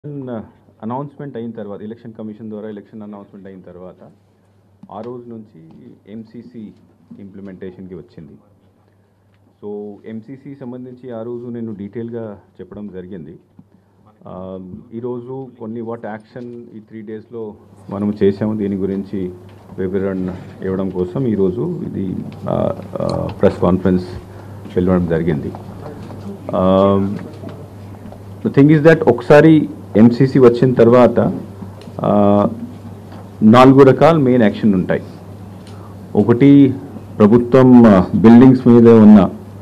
Announcement అయిన తర్వాత election commission ద్వారా ఎలక్షన్ అనౌన్స్మెంట్ అయిన తర్వాత ఆ రోజు నుంచి ఎంసీసీ ఇంప్లిమెంటేషన్కి వచ్చింది సో ఎంసీసీ సంబంధించి ఆ రోజు నేను డీటెయిల్గా చెప్పడం జరిగింది ఆ, ఈరోజు కొన్ని వాట్ యాక్షన్ ఈ త్రీ డేస్లో మనం చేసాము దీని గురించి వివరణ ఇవ్వడం కోసం ఈరోజు ఇది ప్రెస్ కాన్ఫరెన్స్ వెళ్ళడం జరిగింది ద థింగ్ ఈజ్ దట్ ఒకసారి ఎంసీసీ వచ్చిన తర్వాత ఆ, నాలుగు రకాల మెయిన్ యాక్షన్ ఉంటాయి ఒకటి ప్రభుత్వం బిల్డింగ్స్ మీద ఉన్న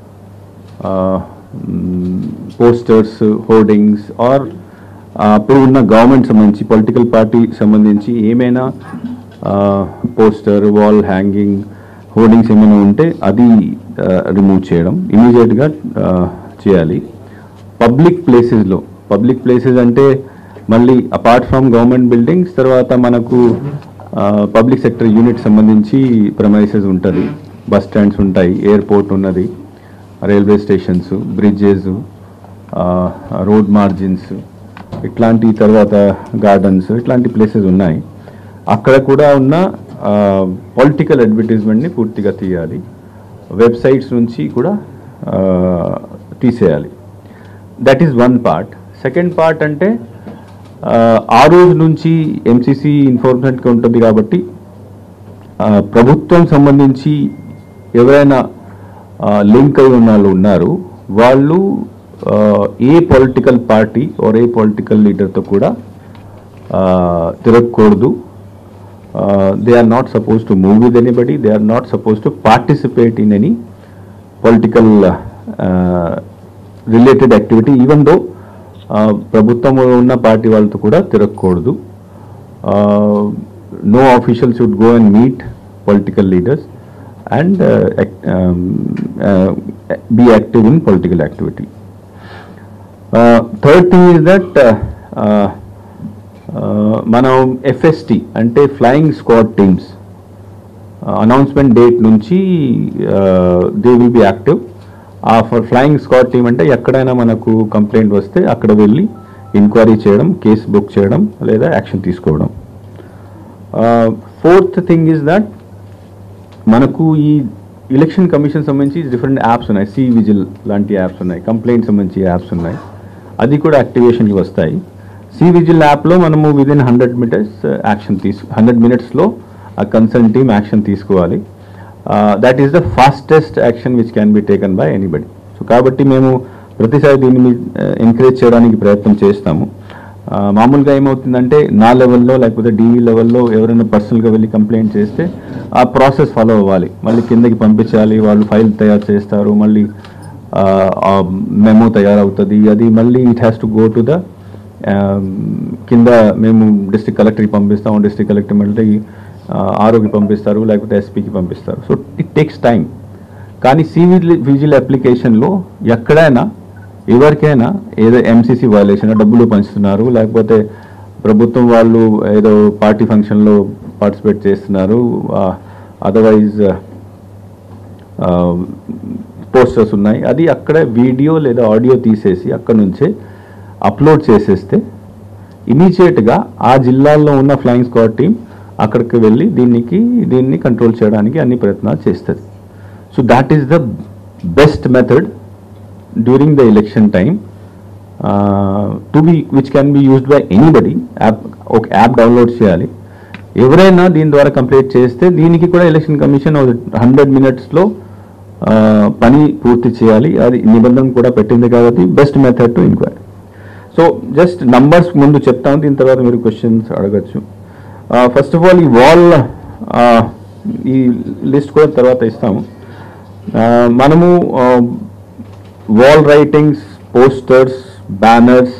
పోస్టర్స్ హోర్డింగ్స్ ఆర్ అప్పుడు ఉన్న గవర్నమెంట్ సంబంధించి పొలిటికల్ పార్టీ సంబంధించి ఏమైనా పోస్టర్ వాల్ హ్యాంగింగ్ హోర్డింగ్స్ ఏమైనా ఉంటే అది రిమూవ్ చేయడం ఇమీడియట్గా చేయాలి పబ్లిక్ ప్లేసెస్లో పబ్లిక్ ప్లేసెస్ అంటే మళ్ళీ అపార్ట్ ఫ్రమ్ గవర్నమెంట్ బిల్డింగ్స్ తర్వాత మనకు పబ్లిక్ సెక్టర్ యూనిట్ సంబంధించి ప్రమైసెస్ ఉంటుంది బస్ స్టాండ్స్ ఉంటాయి ఎయిర్పోర్ట్ ఉన్నది railway stations bridges road margins ఇట్లాంటి తర్వాత గార్డెన్స్ ఇట్లాంటి ప్లేసెస్ ఉన్నాయి అక్కడ కూడా ఉన్న పొలిటికల్ అడ్వర్టైజ్మెంట్ని పూర్తిగా తీయాలి వెబ్సైట్స్ నుంచి కూడా ఆ, తీసేయాలి that is one part second part అంటే ఆ, ఆ రోజు నుంచి ఎంసీసీ ఇన్ఫార్మేషన్గా ఉంటుంది కాబట్టి ఆ, ప్రభుత్వం సంబంధించి ఎవరైనా లింక్ అయి ఉన్న వాళ్ళు ఉన్నారు వాళ్ళు ఆ, ఏ political party or A political లీడర్తో కూడా ఆ, తిరగకూడదు they are not suppose to move with anybody they are not suppose to participate in any political related activity even though ప్రభుత్వం ఉన్న పార్టీ వాళ్ళతో కూడా తిరగకూడదు no official should go and meet political leaders and be active in political activity third thing is that మనం FST అంటే flying squad teams announcement date నుంచి they will be active ఆ for flying squad team అంటే ఎక్కడైనా మనకు complaint వస్తే అక్కడ వెళ్ళి ఎంక్వైరీ చేయడం కేసు బుక్ చేయడం లేదా యాక్షన్ తీసుకోవడం ఫోర్త్ థింగ్ ఈజ్ దట్ మనకు ఈ ఎలక్షన్ కమిషన్ సంబంధించి డిఫరెంట్ యాప్స్ ఉన్నాయి సి విజిల్ లాంటి యాప్స్ ఉన్నాయి కంప్లైంట్ సంబంధించి యాప్స్ ఉన్నాయి అది కూడా యాక్టివేషన్కి వస్తాయి సి విజిల్ యాప్లో మనము విదిన్ హండ్రెడ్ మినిట్స్ యాక్షన్ తీసు హండ్రెడ్ మినిట్స్లో ఆ కన్సర్న్ టీమ్ యాక్షన్ తీసుకోవాలి that is the fastest action which can be taken by anybody so కాబట్టి మేము ప్రతిసారి దీన్ని ఎంకరేజ్ చేయడానికి ప్రయత్నం చేస్తాము ఆ, మామూలుగా ఏమవుతుందంటే నా లెవెల్లో లేకపోతే డీవీ లెవెల్లో ఎవరైనా పర్సనల్గా వెళ్ళి కంప్లైంట్ చేస్తే ఆ ప్రాసెస్ ఫాలో అవ్వాలి మళ్ళీ కిందకి పంపించాలి వాళ్ళు ఫైల్ తయారు చేస్తారు మళ్ళీ మెమో తయారవుతుంది అది మళ్ళీ it has to go to the కింద మేము డిస్ట్రిక్ట్ కలెక్టర్కి పంపిస్తాము డిస్ట్రిక్ట్ కలెక్టర్ మళ్ళీ ఆరోగ్యకి పంపిస్తారు లేకపోతే ఎస్పీకి పంపిస్తారు సో ఇట్ టేక్స్ టైం కానీ సివిల్ విజిల్ అప్లికేషన్లో ఎక్కడైనా ఎవరికైనా ఏదో ఎంసీసీ వైలేషన్ డబ్బులు పంచుతున్నారు లేకపోతే ప్రభుత్వం వాళ్ళు ఏదో పార్టీ ఫంక్షన్లో పార్టిసిపేట్ చేస్తున్నారు అదర్వైజ్ పోస్టర్స్ ఉన్నాయి అది అక్కడ వీడియో లేదా ఆడియో తీసేసి అక్కడ నుంచే అప్లోడ్ చేసేస్తే ఇమీడియట్గా ఆ జిల్లాల్లో ఉన్న ఫ్లయింగ్ స్క్వాడ్ టీం అక్కడికి వెళ్ళి దీనికి దీన్ని కంట్రోల్ చేయడానికి అన్ని ప్రయత్నాలు చేస్తుంది so that is the best method during the election time to be which can be used by anybody app ఒక యాప్ డౌన్లోడ్ చేయాలి ఎవరైనా దీని ద్వారా కంప్లీట్ చేస్తే దీనికి కూడా ఎలక్షన్ కమిషన్ హండ్రెడ్ మినిట్స్లో పని పూర్తి చేయాలి అది నిబంధన కూడా పెట్టింది కాబట్టి best method to enquiry so just numbers ముందు చెప్తాను దీని తర్వాత మీరు క్వశ్చన్స్ అడగచ్చు ఫస్ట్ ఆఫ్ ఆల్ ఈ వాల్ ఈ లిస్ట్ కూడా తర్వాత ఇస్తాము ఆ, మనము వాల్ రైటింగ్స్ పోస్టర్స్ బ్యానర్స్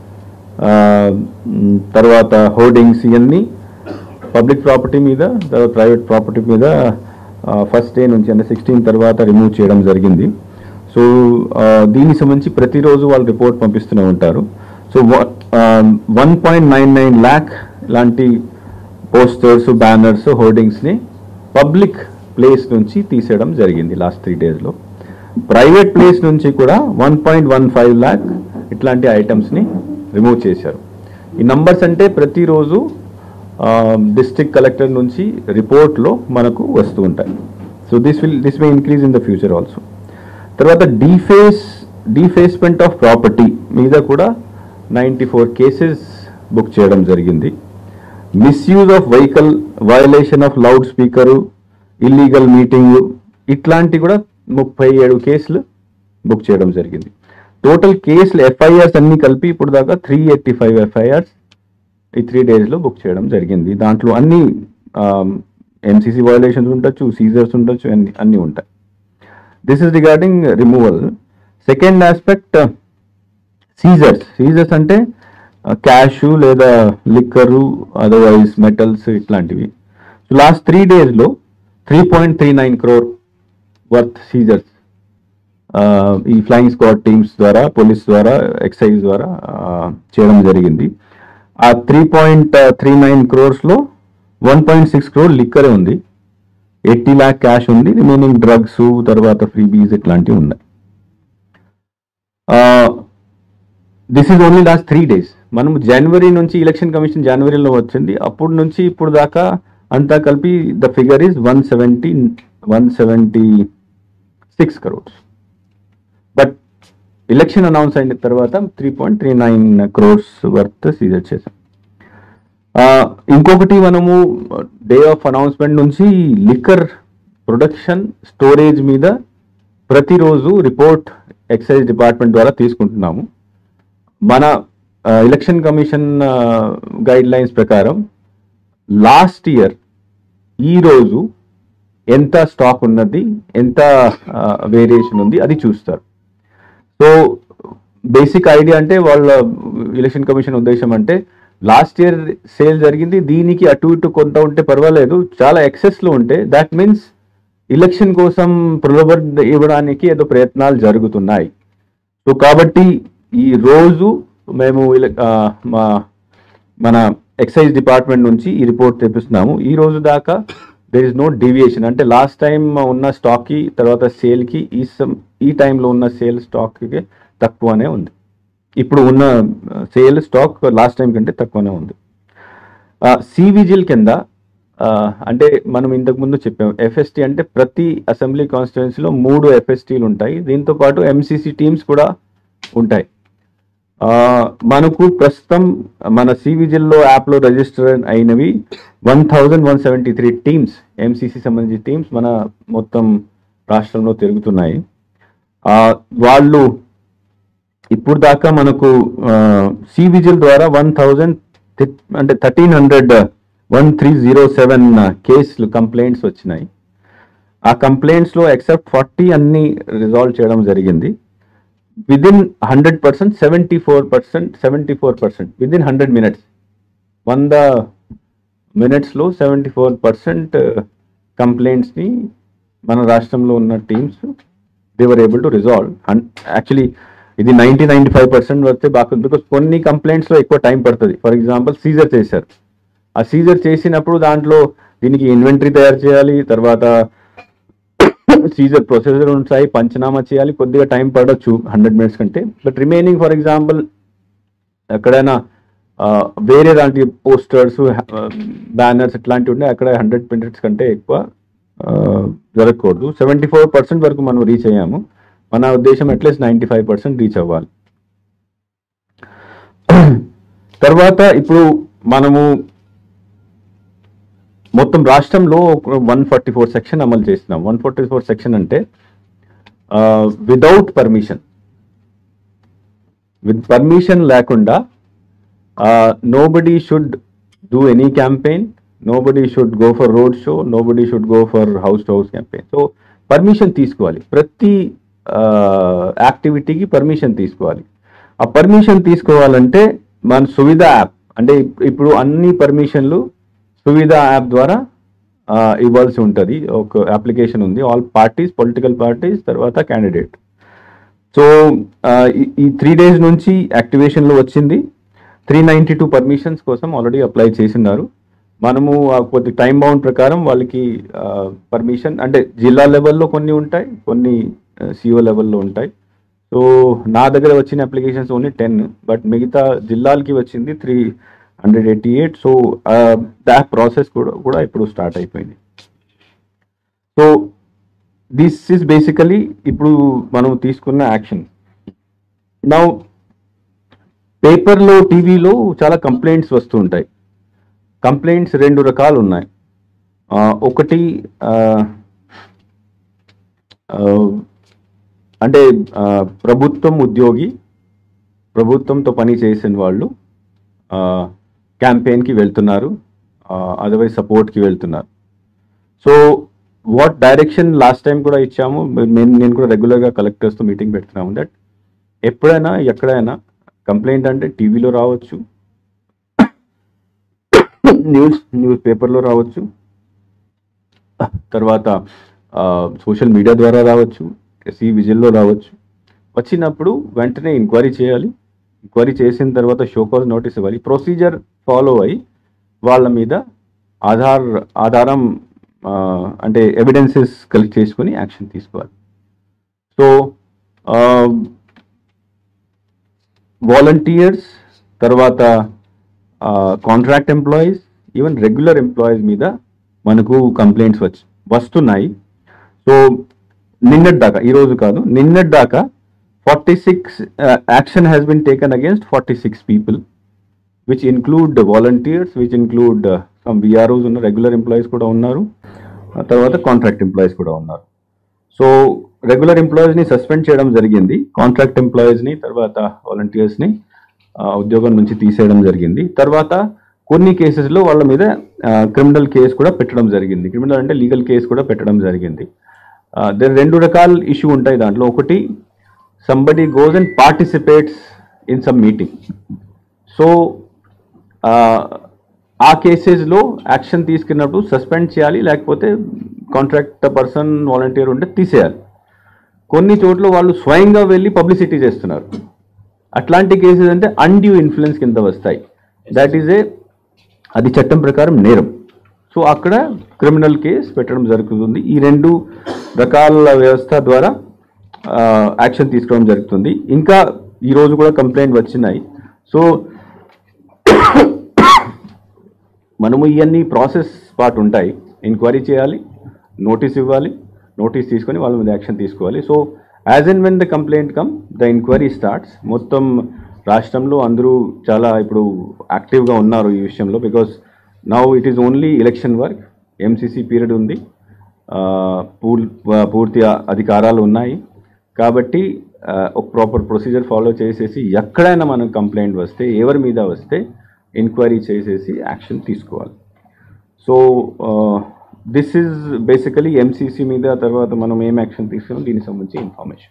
తర్వాత హోర్డింగ్స్ ఇవన్నీ పబ్లిక్ ప్రాపర్టీ మీద తర్వాత ప్రైవేట్ ప్రాపర్టీ మీద ఫస్ట్ డే నుంచి అంటే సిక్స్టీన్ తర్వాత రిమూవ్ చేయడం జరిగింది సో దీనికి సంబంధించి ప్రతిరోజు వాళ్ళు రిపోర్ట్ పంపిస్తూనే ఉంటారు so one point nine nine lakh లాంటి పోస్టర్స్ బ్యానర్స్ హోర్డింగ్స్ని పబ్లిక్ ప్లేస్ నుంచి తీసేయడం జరిగింది లాస్ట్ త్రీ డేస్లో ప్రైవేట్ ప్లేస్ నుంచి కూడా one point one five lakh ఇట్లాంటి ఐటమ్స్ని రిమూవ్ చేశారు ఈ నంబర్స్ అంటే ప్రతిరోజు డిస్ట్రిక్ట్ కలెక్టర్ నుంచి రిపోర్ట్లో మనకు వస్తూ ఉంటాయి so this will this may increase in the future also తర్వాత డీఫేస్ డీఫేస్మెంట్ ఆఫ్ ప్రాపర్టీ మీద కూడా నైంటీ ఫోర్ కేసెస్ బుక్ చేయడం జరిగింది misuse of vehicle violation of loud speaker illegal meeting ఇట్లాంటి కూడా ముప్పై ఏడు కేసులు బుక్ చేయడం జరిగింది టోటల్ కేసులు ఎఫ్ఐఆర్స్ అన్ని కలిపి ఇప్పుడు దాకా త్రీ ఎయిటీ ఫైవ్ ఎఫ్ఐఆర్స్ ఈ త్రీ డేస్లో బుక్ చేయడం జరిగింది దాంట్లో అన్ని ఎంసీసీ వయలేషన్స్ ఉండొచ్చు సీజర్స్ ఉండొచ్చు అన్ని అన్నీ ఉంటాయి this is regarding removal second aspect seizures seizures అంటే క్యాష్ లేదా లిక్కరు అదర్వైజ్ మెటల్స్ ఇట్లాంటివి సో లాస్ట్ త్రీ డేస్లో three point three nine crore worth seizures ఈ ఫ్లయింగ్ స్క్వాడ్ టీమ్స్ ద్వారా పోలీస్ ద్వారా ఎక్సైజ్ ద్వారా ఆ, చేయడం జరిగింది ఆ త్రీ పాయింట్ త్రీ నైన్ క్రోర్స్లో వన్ పాయింట్ సిక్స్ క్రోర్ లిక్కరే ఉంది ఎయిటీ ల్యాక్ క్యాష్ ఉంది రిమైనింగ్ డ్రగ్స్ తర్వాత ఫ్రీబీస్ ఇట్లాంటివి ఉన్నాయి this is only last three days మనం జనవరి నుంచి ఎలక్షన్ కమిషన్ జనవరిలో వచ్చింది అప్పుడు నుంచి ఇప్పుడు దాకా అంతా కలిపి the figure is one seventy one seventy six crores but election announce అయిన తర్వాత three point three nine crores worth seizure చేసాం ఆ, ఇంకొకటి మనము డే ఆఫ్ అనౌన్స్మెంట్ నుంచి లిక్కర్ ప్రొడక్షన్ స్టోరేజ్ మీద ప్రతిరోజు రిపోర్ట్ ఎక్సైజ్ డిపార్ట్మెంట్ ద్వారా తీసుకుంటున్నాము మన ఎలక్షన్ కమిషన్ గైడ్ లైన్స్ ప్రకారం లాస్ట్ ఇయర్ ఈ రోజు ఎంత స్టాక్ ఉన్నది ఎంత వేరియేషన్ ఉంది అది చూస్తారు సో బేసిక్ ఐడియా అంటే వాళ్ళ ఎలక్షన్ కమిషన్ ఉద్దేశం అంటే లాస్ట్ ఇయర్ సేల్ జరిగింది దీనికి అటు ఇటు కొంత ఉంటే పర్వాలేదు చాలా excess లో ఉంటే దాట్ మీన్స్ ఎలక్షన్ కోసం ప్రలోభ ఇవ్వడానికి ఏదో ప్రయత్నాలు జరుగుతున్నాయి సో కాబట్టి ఈ రోజు మేము ఇలా- ఆ, మా మన ఎక్సైజ్ డిపార్ట్మెంట్ నుంచి ఈ రిపోర్ట్ తెప్పిస్తున్నాము ఈ రోజు దాకా దేర్ ఇస్ నో డీవియేషన్ అంటే లాస్ట్ టైం ఉన్న స్టాక్ కి తర్వాత సేల్ కి ఈ సం- ఈ టైంలో ఉన్న సేల్ స్టాక్ కి తక్కువనే ఉంది ఇప్పుడు ఉన్న సేల్ స్టాక్ లాస్ట్ టైం కంటే తక్కువనే ఉంది సి విజిల్ కింద ఆ, అంటే మనం ఇంతకు ముందు చెప్పాం ఎఫ్ఎస్టీ అంటే ప్రతి అసెంబ్లీ కాన్స్టిట్యున్సీలో మూడు ఎఫ్ఎస్టీలు ఉంటాయి దీంతో పాటు ఎంసీసీ టీమ్స్ కూడా ఉంటాయి ఆ, మనకు ప్రస్తుతం మన సి విజిల్లో యాప్లో రిజిస్టర్ అయినవి one thousand one seventy three teams MCC సంబంధించిన టీమ్స్ మన మొత్తం రాష్ట్రంలో తిరుగుతున్నాయి ఆ, వాళ్ళు ఇప్పుడు దాకా మనకు సి విజిల్ ద్వారా వన్ థౌజండ్ అంటే thirteen hundred one three zero seven కేసులు కంప్లైంట్స్ వచ్చినాయి ఆ కంప్లైంట్స్ లో ఎక్సెప్ట్ ఫార్టీ అన్ని రిజాల్వ్ చేయడం జరిగింది within hundred percent seventy four percent seventy four percent within hundred minutes వంద మినిట్స్లో సెవెంటీ ఫోర్ పర్సెంట్ కంప్లైంట్స్ని మన రాష్ట్రంలో ఉన్న teams they were able to resolve actually ఇది నైంటీ నైంటీ ఫైవ్ పర్సెంట్ వస్తే బాగుంది బికాస్ కొన్ని కంప్లైంట్స్లో ఎక్కువ టైం పడుతుంది ఫర్ ఎగ్జాంపుల్ సీజర్ చేశారు ఆ సీజర్ చేసినప్పుడు దాంట్లో దీనికి ఇన్వెంటరీ తయారు చేయాలి తర్వాత సీజర్ ప్రొసెసర్ ఉంటాయి పంచనామా చేయాలి కొద్దిగా టైం పడవచ్చు హండ్రెడ్ మినిట్స్ కంటే బట్ రిమైనింగ్ ఫర్ ఎగ్జాంపుల్ ఎక్కడైనా ఆ, వేరే దాంట్లో పోస్టర్స్ బ్యానర్స్ ఇట్లాంటివి ఉంటే అక్కడ హండ్రెడ్ మినిట్స్ కంటే ఎక్కువ ఆ, జరగకూడదు సెవెంటీ ఫోర్ పర్సెంట్ వరకు మనం రీచ్ అయ్యాము మన ఉద్దేశం at least ninety five percent reach అవ్వాలి తర్వాత ఇప్పుడు మనము మొత్తం రాష్ట్రంలో వన్ ఫార్టీ ఫోర్ సెక్షన్ అమలు చేస్తున్నాం వన్ ఫార్టీ ఫోర్ సెక్షన్ అంటే వితౌట్ పర్మిషన్ విత్ పర్మిషన్ లేకుండా nobody should do any campaign nobody should go for road show nobody should go for house to house campaign so permission తీసుకోవాలి ప్రతి యాక్టివిటీకి permission తీసుకోవాలి ఆ permission తీసుకోవాలంటే మన Suvidha app అంటే ఇప్- ఇప్పుడు అన్ని పర్మిషన్లు సువిధ యాప్ ద్వారా ఆ, ఇవ్వాల్సి ఉంటుంది ఒక అప్లికేషన్ ఉంది ఆల్ పార్టీస్ పొలిటికల్ పార్టీస్ తర్వాత క్యాండిడేట్ సో ఆ, ఈ- ఈ త్రీ డేస్ నుంచి యాక్టివేషన్లో వచ్చింది త్రీ నైంటీ టూ పర్మిషన్స్ కోసం ఆల్రెడీ అప్లై చేసినారు మనము ఆ కొద్ది టైం బౌండ్ ప్రకారం వాళ్ళకి పర్మిషన్ అంటే జిల్లా లెవెల్లో కొన్ని ఉంటాయి కొన్ని సిఓ లెవెల్లో ఉంటాయి సో సో నా దగ్గర వచ్చిన అప్లికేషన్స్ ఓన్లీ టెన్ బట్ మిగతా జిల్లాలకి వచ్చింది three hundred eighty eight so the process కూడా కూడా ఇప్పుడు స్టార్ట్ అయిపోయింది సో దిస్ ఈస్ బేసికలీ ఇప్పుడు మనం తీసుకున్న యాక్షన్ నా పేపర్లో టీవీలో చాలా కంప్లైంట్స్ వస్తూ ఉంటాయి కంప్లైంట్స్ రెండు రకాలు ఉన్నాయి ఆ, ఒకటి ఆ, ఆ, అంటే ఆ, ప్రభుత్వం ఉద్యోగి ప్రభుత్వంతో పని చేసిన వాళ్ళు క్యాంపెయిన్కి వెళ్తున్నారు అదర్వైజ్ సపోర్ట్కి వెళ్తున్నారు so what direction last time కూడా ఇచ్చాము నేను నేను కూడా రెగ్యులర్గా కలెక్టర్స్తో మీటింగ్ పెడుతున్నాము దట్ ఎప్పుడైనా ఎక్కడైనా కంప్లైంట్ అంటే టీవీలో రావచ్చు న్యూస్ న్యూస్ పేపర్లో రావచ్చు తర్వాత సోషల్ మీడియా ద్వారా రావచ్చు ఎస్సీ విజిల్లో రావచ్చు వచ్చినప్పుడు వెంటనే ఎంక్వైరీ చేయాలి ఎంక్వైరీ చేసిన తర్వాత షోకాజ్ నోటీస్ ఇవ్వాలి ప్రొసీజర్ ఫాలో అయ్యి వాళ్ళ మీద ఆధార్ ఆధారం ఆ, అంటే ఎవిడెన్సెస్ కలెక్ట్ చేసుకొని యాక్షన్ తీసుకోవాలి సో వాలంటీర్స్ తర్వాత contract employees even regular employees మీద మనకు కంప్లైంట్స్ వచ్చి వస్తున్నాయి సో నిన్నటి దాకా ఈ రోజు కాదు నిన్నటి దాకా forty six action has been taken against forty six people which include volunteers which include some VROs ఉన్న రెగ్యులర్ ఎంప్లాయీస్ కూడా ఉన్నారు ఆ తర్వాత కాంట్రాక్ట్ ఎంప్లాయీస్ కూడా ఉన్నారు సో రెగ్యులర్ ఎంప్లాయీస్ని సస్పెండ్ చేయడం జరిగింది కాంట్రాక్ట్ ఎంప్లాయీస్ని తర్వాత వాలంటీర్స్ని ఉద్యోగం నుంచి తీసేయడం జరిగింది తర్వాత కొన్ని కేసెస్లో వాళ్ళ మీద క్రిమినల్ కేసు కూడా పెట్టడం జరిగింది క్రిమినల్ అంటే లీగల్ కేసు కూడా పెట్టడం జరిగింది దర్ రెండు రకాల ఇష్యూ ఉంటాయి దాంట్లో ఒకటి somebody goes and participates in some meeting so ఆ కేసెస్లో యాక్షన్ తీసుకున్నప్పుడు సస్పెండ్ చేయాలి లేకపోతే కాంట్రాక్ట్ పర్సన్ వాలంటీర్ ఉంటే తీసేయాలి కొన్ని చోట్ల వాళ్ళు స్వయంగా వెళ్ళి పబ్లిసిటీ చేస్తున్నారు అట్లాంటి కేసెస్ అంటే అన్డ్యూ ఇన్ఫ్లుయెన్స్ కింద వస్తాయి దట్ ఈజ్ ఏ అది చట్టం ప్రకారం నేరం సో అక్కడ క్రిమినల్ కేసు పెట్టడం జరుగుతుంది ఈ రెండు రకాల వ్యవస్థ ద్వారా యాక్షన్ తీసుకోవడం జరుగుతుంది ఇంకా ఈ రోజు కూడా కంప్లైంట్ వచ్చినాయి సో మనము ఇవన్నీ ప్రాసెస్ పార్ట్ ఉంటాయి ఎంక్వైరీ చేయాలి నోటీస్ ఇవ్వాలి నోటీస్ తీసుకొని వాళ్ళ మీద యాక్షన్ తీసుకోవాలి so as and when the complaint come the enquiry starts మొత్తం రాష్ట్రంలో అందరూ చాలా ఇప్పుడు యాక్టివ్గా ఉన్నారు ఈ విషయంలో because now it is only election work MCC period ఉంది ఆ, పూల్ పూర్తి అధికారాలు ఉన్నాయి కాబట్టి ఆ, ఒక ప్రాపర్ ప్రొసీజర్ ఫాలో చేసేసి ఎక్కడైనా మనం కంప్లైంట్ వస్తే ఎవరి మీద వస్తే ఎంక్వైరీ చేసేసి యాక్షన్ తీసుకోవాలి so this is basically MCC మీద తర్వాత మనం ఏం యాక్షన్ తీసుకున్నాం దీనికి సంబంధించి ఇన్ఫర్మేషన్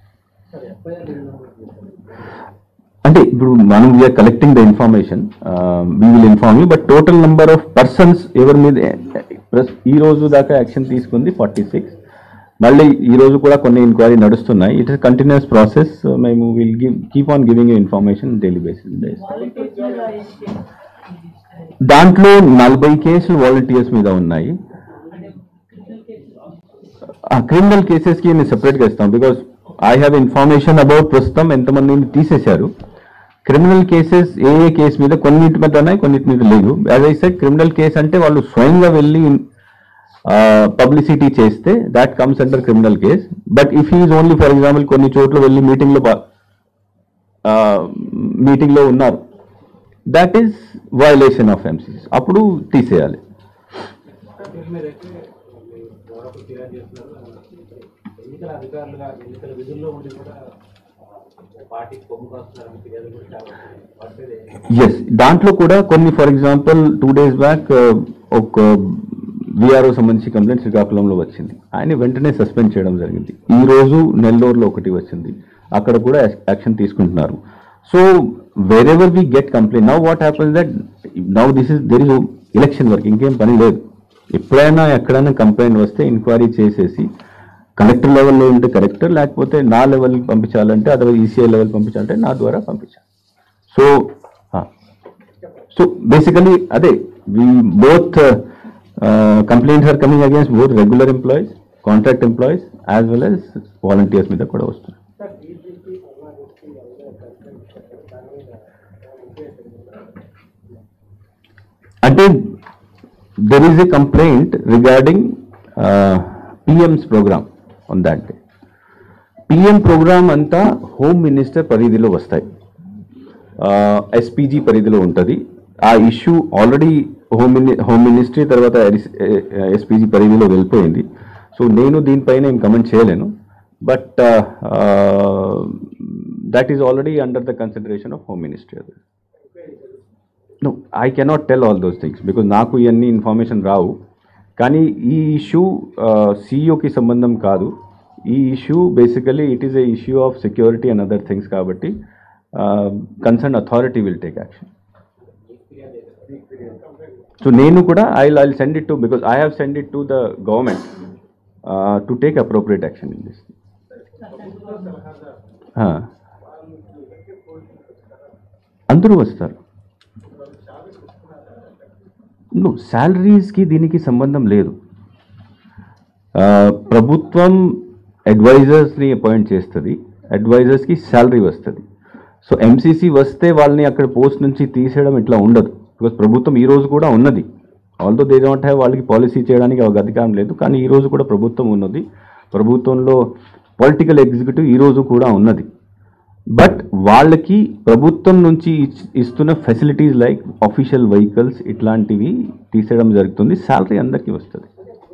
అంటే ఇప్పుడు మనం we are collecting the information we will inform you but total number of persons ఎవరి మీద ప్లస్ ఈ రోజు దాకా యాక్షన్ తీసుకుంది ఫార్టీ సిక్స్ మళ్ళీ ఈ రోజు కూడా కొన్ని ఎంక్వైరీ నడుస్తున్నాయి ఇట్ ఇస్ కంటిన్యూస్ ప్రాసెస్ మేము will give keep on giving you information daily basis దాంట్లో నలభై కేసులు వాలంటీర్స్ మీద ఉన్నాయి క్రిమినల్ కేసెస్ కి నేను సెపరేట్ గా ఇస్తాం because I have information about ప్రస్తుతం ఎంతమందిని తీసేశారు క్రిమినల్ కేసెస్ ఏ ఏ కేసు మీద కొన్నిటి మీద ఉన్నాయి కొన్నిటి మీద లేదు as I said criminal case అంటే వాళ్ళు స్వయంగా వెళ్ళి పబ్లిసిటీ చేస్తే that comes under criminal case but if is only for example కొన్ని చోట్ల వెళ్ళి మీటింగ్ లో మీటింగ్ లో ఉన్నారు that is violation of MCC అప్పుడు తీసేయాలి మీరైతే మీ గౌరవ ఫిర్యాదు చేస్తున్నారు ఎన్నికల అధికారులుగా ఎన్నికల విధుల్లో ఉండి కూడా పార్టీకి కొమ్ము కాస్తున్నారని ఫిర్యాదు కూడా చాలా వస్తున్నాయి. వాటి మీద ఏం- ఎస్ దాంట్లో కూడా కొన్ని for example two days back ఒక విఆర్ఓ సంబంధించి కంప్లైంట్ శ్రీకాకుళంలో వచ్చింది ఆయన వెంటనే సస్పెండ్ చేయడం జరిగింది ఈ రోజు నెల్లూరులో ఒకటి వచ్చింది అక్కడ కూడా యాక్షన్ తీసుకుంటున్నారు so wherever we get complaint now what happens that now this is there is election work ఇంకేం పని లేదు ఎప్పుడైనా ఎక్కడైనా కంప్లైంట్ వస్తే ఎంక్వైరీ చేసేసి కలెక్టర్ లెవెల్లో ఉంటే కలెక్టర్ లేకపోతే నా లెవెల్ పంపించాలంటే అథవా ఈసీఐ లెవెల్ పంపించాలంటే నా ద్వారా పంపించాలి సో సో బేసికలీ అదే we both complaints are coming against both regular employees contract employees as well as volunteers మీద కూడా వస్తుంది సార్ డీజీపీ అంటే there is a complaint regarding PM's programme on that day PM programme అంతా home minister పరిధిలో వస్తాయి SPG పరిధిలో ఉంటుంది ఆ issue already home mini home ministry తర్వాత ఎస్పీజీ పరిధిలో వెళ్ళిపోయింది సో నేను దీనిపైన ఏం కమెంట్ చేయలేను but that is already under the consideration of home ministry అది no I cannot tell all those things because నాకు ఇవన్నీ ఇన్ఫర్మేషన్ రావు కానీ ఈ ఇష్యూ సీఈఓకి సంబంధం కాదు ఈ issue basically it is a issue of security and other things కాబట్టి concern authority will take action so నేను కూడా I I send it to because I have send it to the government to take appropriate action in this అందరూ వస్తారు no శాలరీస్కి దీనికి సంబంధం లేదు ఆ, ప్రభుత్వం అడ్వైజర్స్ని అపాయింట్ చేస్తుంది అడ్వైజర్స్కి శాలరీ వస్తుంది సో ఎంసీసీ వస్తే వాళ్ళని అక్కడ పోస్ట్ నుంచి తీసేయడం ఇట్లా ఉండదు బికాస్ ప్రభుత్వం ఈ రోజు కూడా ఉన్నది ఆల్దో దే డోంట్ హ్యావ్ వాళ్ళకి పాలసీ చేయడానికి ఒక అధికారం లేదు కానీ ఈ రోజు కూడా ప్రభుత్వం ఉన్నది ప్రభుత్వంలో పొలిటికల్ ఎగ్జిక్యూటివ్ ఈ రోజు కూడా ఉన్నది బట్ వాళ్ళకి ప్రభుత్వం నుంచి ఇచ్- ఇస్తున్న ఫెసిలిటీస్ లైక్ అఫీషియల్ వెహికల్స్ ఇట్లాంటివి తీసేయడం జరుగుతుంది శాలరీ అందరికీ వస్తుంది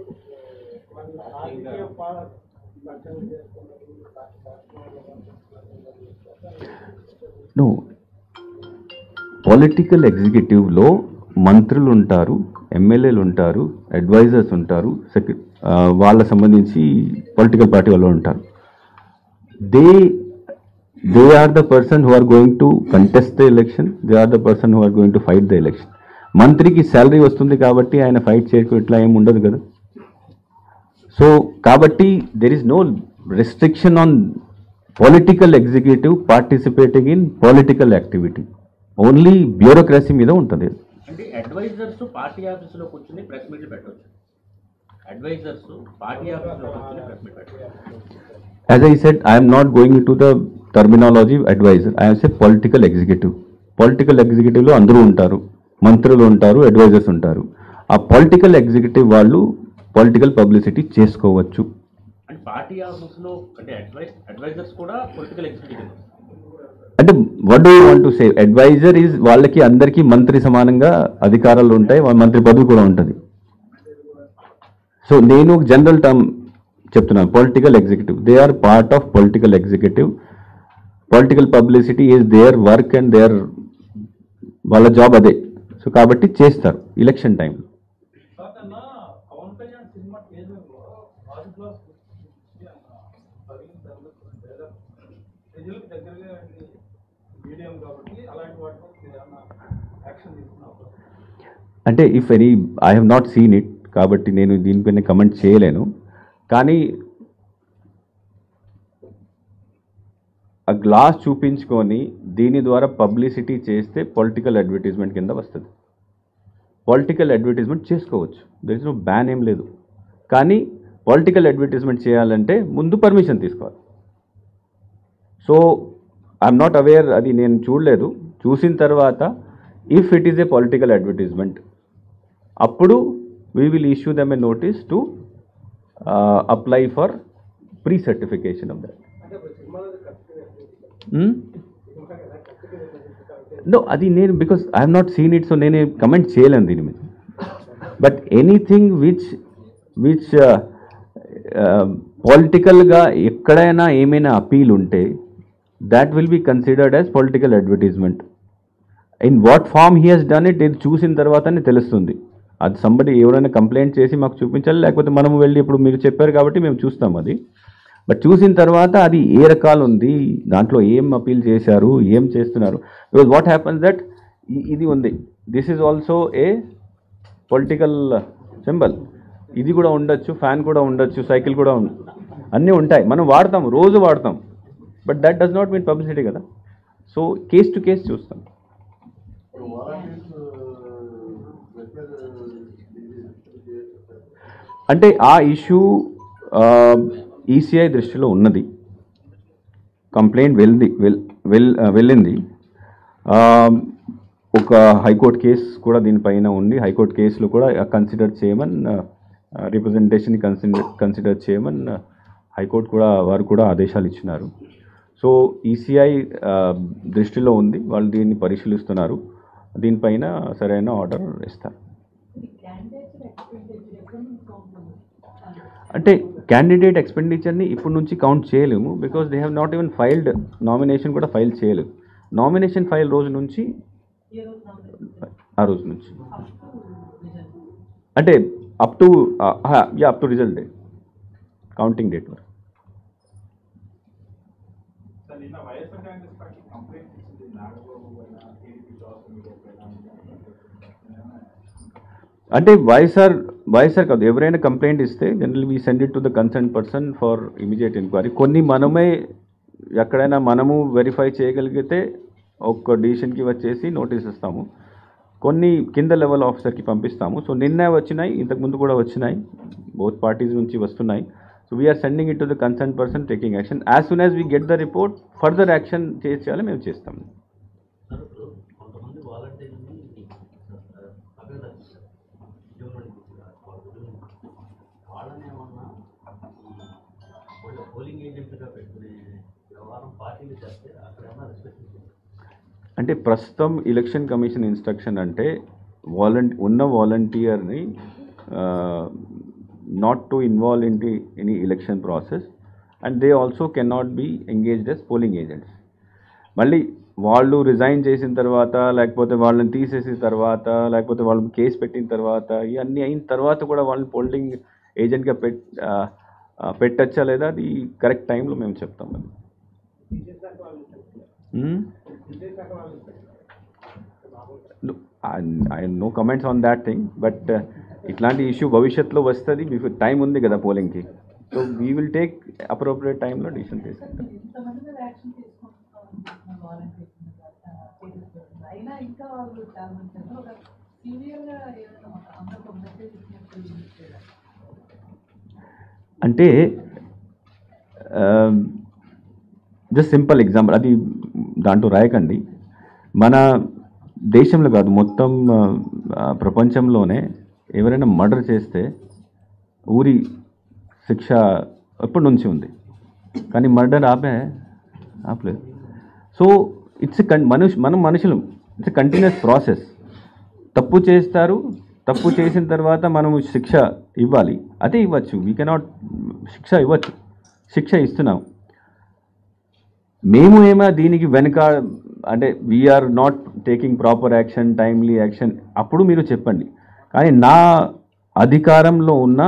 నో పొలిటికల్ ఎగ్జిక్యూటివ్లో మంత్రులు ఉంటారు ఎమ్మెల్యేలు ఉంటారు అడ్వైజర్స్ ఉంటారు సెక్ర ఆ, వాళ్ళ సంబంధించి పొలిటికల్ పార్టీ వాళ్ళు ఉంటారు they they are the person who are going to contest the election they are the person who are going to fight the election మంత్రికి శాలరీ వస్తుంది కాబట్టి ఆయన ఫైట్ చేయకు ఇట్లా ఏమి ఉండదు కదా సో కాబట్టి there is no restriction on political executive participating in political activity only bureaucracy మీద ఉంటుంది అంటే అడ్వైజర్స్ పార్టీ ఆఫీసులో కూర్చుని ప్రెస్ మీట్లు పెట్టవచ్చు అడ్వైజర్స్ పార్టీ ఆఫీసులో కూర్చుని ప్రెస్ మీట్ పెట్టవచ్చు As I said, I am not going into the terminology advisor. I am say political executive. Political ఎగ్జిక్యూటివ్లో అందరూ ఉంటారు మంత్రులు ఉంటారు అడ్వైజర్స్ ఉంటారు ఆ పొలిటికల్ ఎగ్జిక్యూటివ్ వాళ్ళు పొలిటికల్ పబ్లిసిటీ చేసుకోవచ్చు అండ్ పార్టీ ఆఫీసులో అంటే అడ్వైజ్ అడ్వైజర్స్ కూడా పొలిటికల్ ఎగ్జిక్యూటివ్ అంటే what do want to say adviser is వాళ్ళకి అందరికీ మంత్రి సమానంగా అధికారాలు ఉంటాయి వాళ్ళ మంత్రి పదవి కూడా ఉంటుంది సో నేను జనరల్ టర్మ్ చెప్తున్నాను political executive they are part of political executive political publicity is their work and their వాళ్ళ జాబ్ అదే సో కాబట్టి చేస్తారు ఎలక్షన్ టైంలో కాకన్నా పవన్ కళ్యాణ్ సినిమా కేంద్రంలో రాజు క్లాస్ తగిలిన లేదా ప్రజలకు దగ్గరగా మీడియం కాబట్టి అలాంటి వాటికి ఏమన్నా యాక్షన్ తీసుకున్నావు అంటే if any I have not seen it కాబట్టి నేను దీనిపైన కమెంట్ చేయలేను కానీ ఆ గ్లాస్ చూపించుకొని దీని ద్వారా పబ్లిసిటీ చేస్తే పొలిటికల్ అడ్వర్టైజ్మెంట్ కింద వస్తుంది పొలిటికల్ అడ్వర్టైజ్మెంట్ చేసుకోవచ్చు దర్ ఇస్ నో బ్యాన్ ఏం లేదు కానీ పొలిటికల్ అడ్వర్టైజ్మెంట్ చేయాలంటే ముందు పర్మిషన్ తీసుకోవాలి సో ఐఎమ్ నాట్ అవేర్ అది నేను చూడలేదు చూసిన తర్వాత if it is a political advertisement అప్పుడు we will issue them a notice to apply for pre certification of that no అది నేను because I'm not seen it so నేను కమెంట్ చేయలేను దీని మీద బట్ ఎనీథింగ్ విచ్ విచ్ పొలిటికల్గా ఎక్కడైనా ఏమైనా అపీల్ ఉంటే that will be considered as political advertisement in what form he he's done it ఇది చూసిన తర్వాతనే తెలుస్తుంది అది సంబడి ఎవరైనా కంప్లైంట్ చేసి మాకు చూపించాలి లేకపోతే మనం వెళ్ళి ఇప్పుడు మీరు చెప్పారు కాబట్టి మేము చూస్తాం అది బట్ చూసిన తర్వాత అది ఏ రకాలు ఉంది దాంట్లో ఏం అపీల్ చేశారు ఏం చేస్తున్నారు బికాజ్ వాట్ హ్యాపన్స్ దట్ ఇది ఉంది this is also a political symbol ఇది కూడా ఉండొచ్చు ఫ్యాన్ కూడా ఉండొచ్చు సైకిల్ కూడా ఉండ అన్నీ ఉంటాయి మనం వాడతాం రోజు వాడతాం but that does not mean publicity కదా సో కేస్ టు కేస్ చూస్తాం అంటే ఆ ఇష్యూ ఈసీఐ దృష్టిలో ఉన్నది కంప్లైంట్ వెళ్ళి వెల్ వెల్ వెళ్ళింది ఒక హైకోర్టు కేసు కూడా దీనిపైన ఉంది హైకోర్టు కేసులు కూడా కన్సిడర్ చేయమని రిప్రజెంటేషన్ కన్సిడర్ కన్సిడర్ చేయమని హైకోర్టు కూడా వారు కూడా ఆదేశాలు ఇచ్చినారు సో ఈసీఐ దృష్టిలో ఉంది వాళ్ళు దీన్ని పరిశీలిస్తున్నారు దీనిపైన సరైన ఆర్డర్ ఇస్తారు అంటే క్యాండిడేట్ ఎక్స్పెండిచర్ని ఇప్పటి నుంచి కౌంట్ చేయలేము because they have not even filed nomination కూడా ఫైల్ చేయలేదు నామినేషన్ ఫైల్ రోజు నుంచి ఆ రోజు నుంచి అంటే up to yeah up to result day counting date వరకు సార్ నిన్న వైఎస్ఆర్ కాంగ్రెస్ పార్టీ కంప్లైంట్ ఇచ్చింది నాగబాబు పైన టీడీపీ సోషల్ మీడియా పైన అంటే వైఎస్ఆర్ వైఎస్ఆర్ కాదు ఎవరైనా కంప్లైంట్ ఇస్తే general we send it to the concern person for immediate enquiry కొన్ని మనమే ఎక్కడైనా మనము వెరిఫై చేయగలిగితే ఒక డిసిషన్కి వచ్చేసి నోటీస్ ఇస్తాము కొన్ని కింద లెవెల్ ఆఫీసర్కి పంపిస్తాము సో నిన్న వచ్చినాయి ఇంతకుముందు కూడా వచ్చినాయి బోత్ పార్టీస్ నుంచి వస్తున్నాయి so we're sending it to the concern person taking action as soon as we get the report further action చేయాలి మేము చేస్తాము సార్ ఇప్పుడు కొంతమంది వాలంటీర్ని అభ్యర్థిస్తారు ఉద్యోగంలో వాళ్ళని ఏమన్నా ఈ పోలింగ్ ఏజెంట్గా పెట్టుకునే వ్యవహారం పార్టీలు చేస్తే అక్కడ ఏమన్నా రెస్ట్రిక్షన్ అంటే ప్రస్తుతం ఎలక్షన్ కమిషన్ ఇన్స్ట్రక్షన్ అంటే వాలంటీ ఉన్న వాలంటీర్ని not to involve in the any election process and they also can not be engaged as polling agents మళ్ళీ వాళ్ళు రిజైన్ చేసిన తర్వాత లేకపోతే వాళ్ళని తీసేసిన తర్వాత లేకపోతే వాళ్ళని కేసు పెట్టిన తర్వాత ఇవన్నీ అయిన తర్వాత కూడా వాళ్ళని పోలింగ్ ఏజెంట్గా పెట్ ఆ, ఆ, పెట్టచ్చా లేదా అది కరెక్ట్ టైంలో మేము చెప్తాం అది తీసేసాక వాళ్ళు చెప్తున్నారు. Hmm? తీసేసాక వాళ్ళు చెప్తున్నారు. No, I no comments on that thing but ఇట్లాంటి ఇష్యూ భవిష్యత్తులో వస్తుంది మీకు టైం ఉంది కదా పోలింగ్కి so we will take appropriate టైంలో డిసిషన్ తీసుకుంటాం ఇంతమంది మీద యాక్షన్ తీసుకుంటున్నాం వాలంటీర్స్ మీద కేసెస్ పెడుతున్నారు. అయినా ఇంకా వాళ్ళు చాలా మంది చేస్తారు. ఒక సీనియర్గా ఏదైనా ఒక అందరికి ఒక మెసేజ్ ఇచ్చినట్టు చేయాలి. అంటే జస్ట్ సింపుల్ ఎగ్జాంపుల్ అది దాంట్లో రాయకండి మన దేశంలో కాదు మొత్తం ఆ, ప్రపంచంలోనే ఎవరైనా మర్డర్ చేస్తే ఊరి శిక్ష ఎప్పటి నుంచి ఉంది కానీ మర్డర్ ఆపే ఆపలేదు సో ఇట్స్ కన్ మనుష్ మనం మనుషులు ఇట్స్ కంటిన్యూస్ ప్రాసెస్ తప్పు చేస్తారు తప్పు చేసిన తర్వాత మనము శిక్ష ఇవ్వాలి అదే ఇవ్వచ్చు వీ కెనాట్ శిక్ష ఇవ్వచ్చు శిక్ష ఇస్తున్నాం మేము ఏమో దీనికి వెనుక అంటే we're not taking proper action timely action అప్పుడు మీరు చెప్పండి కానీ నా అధికారంలో ఉన్న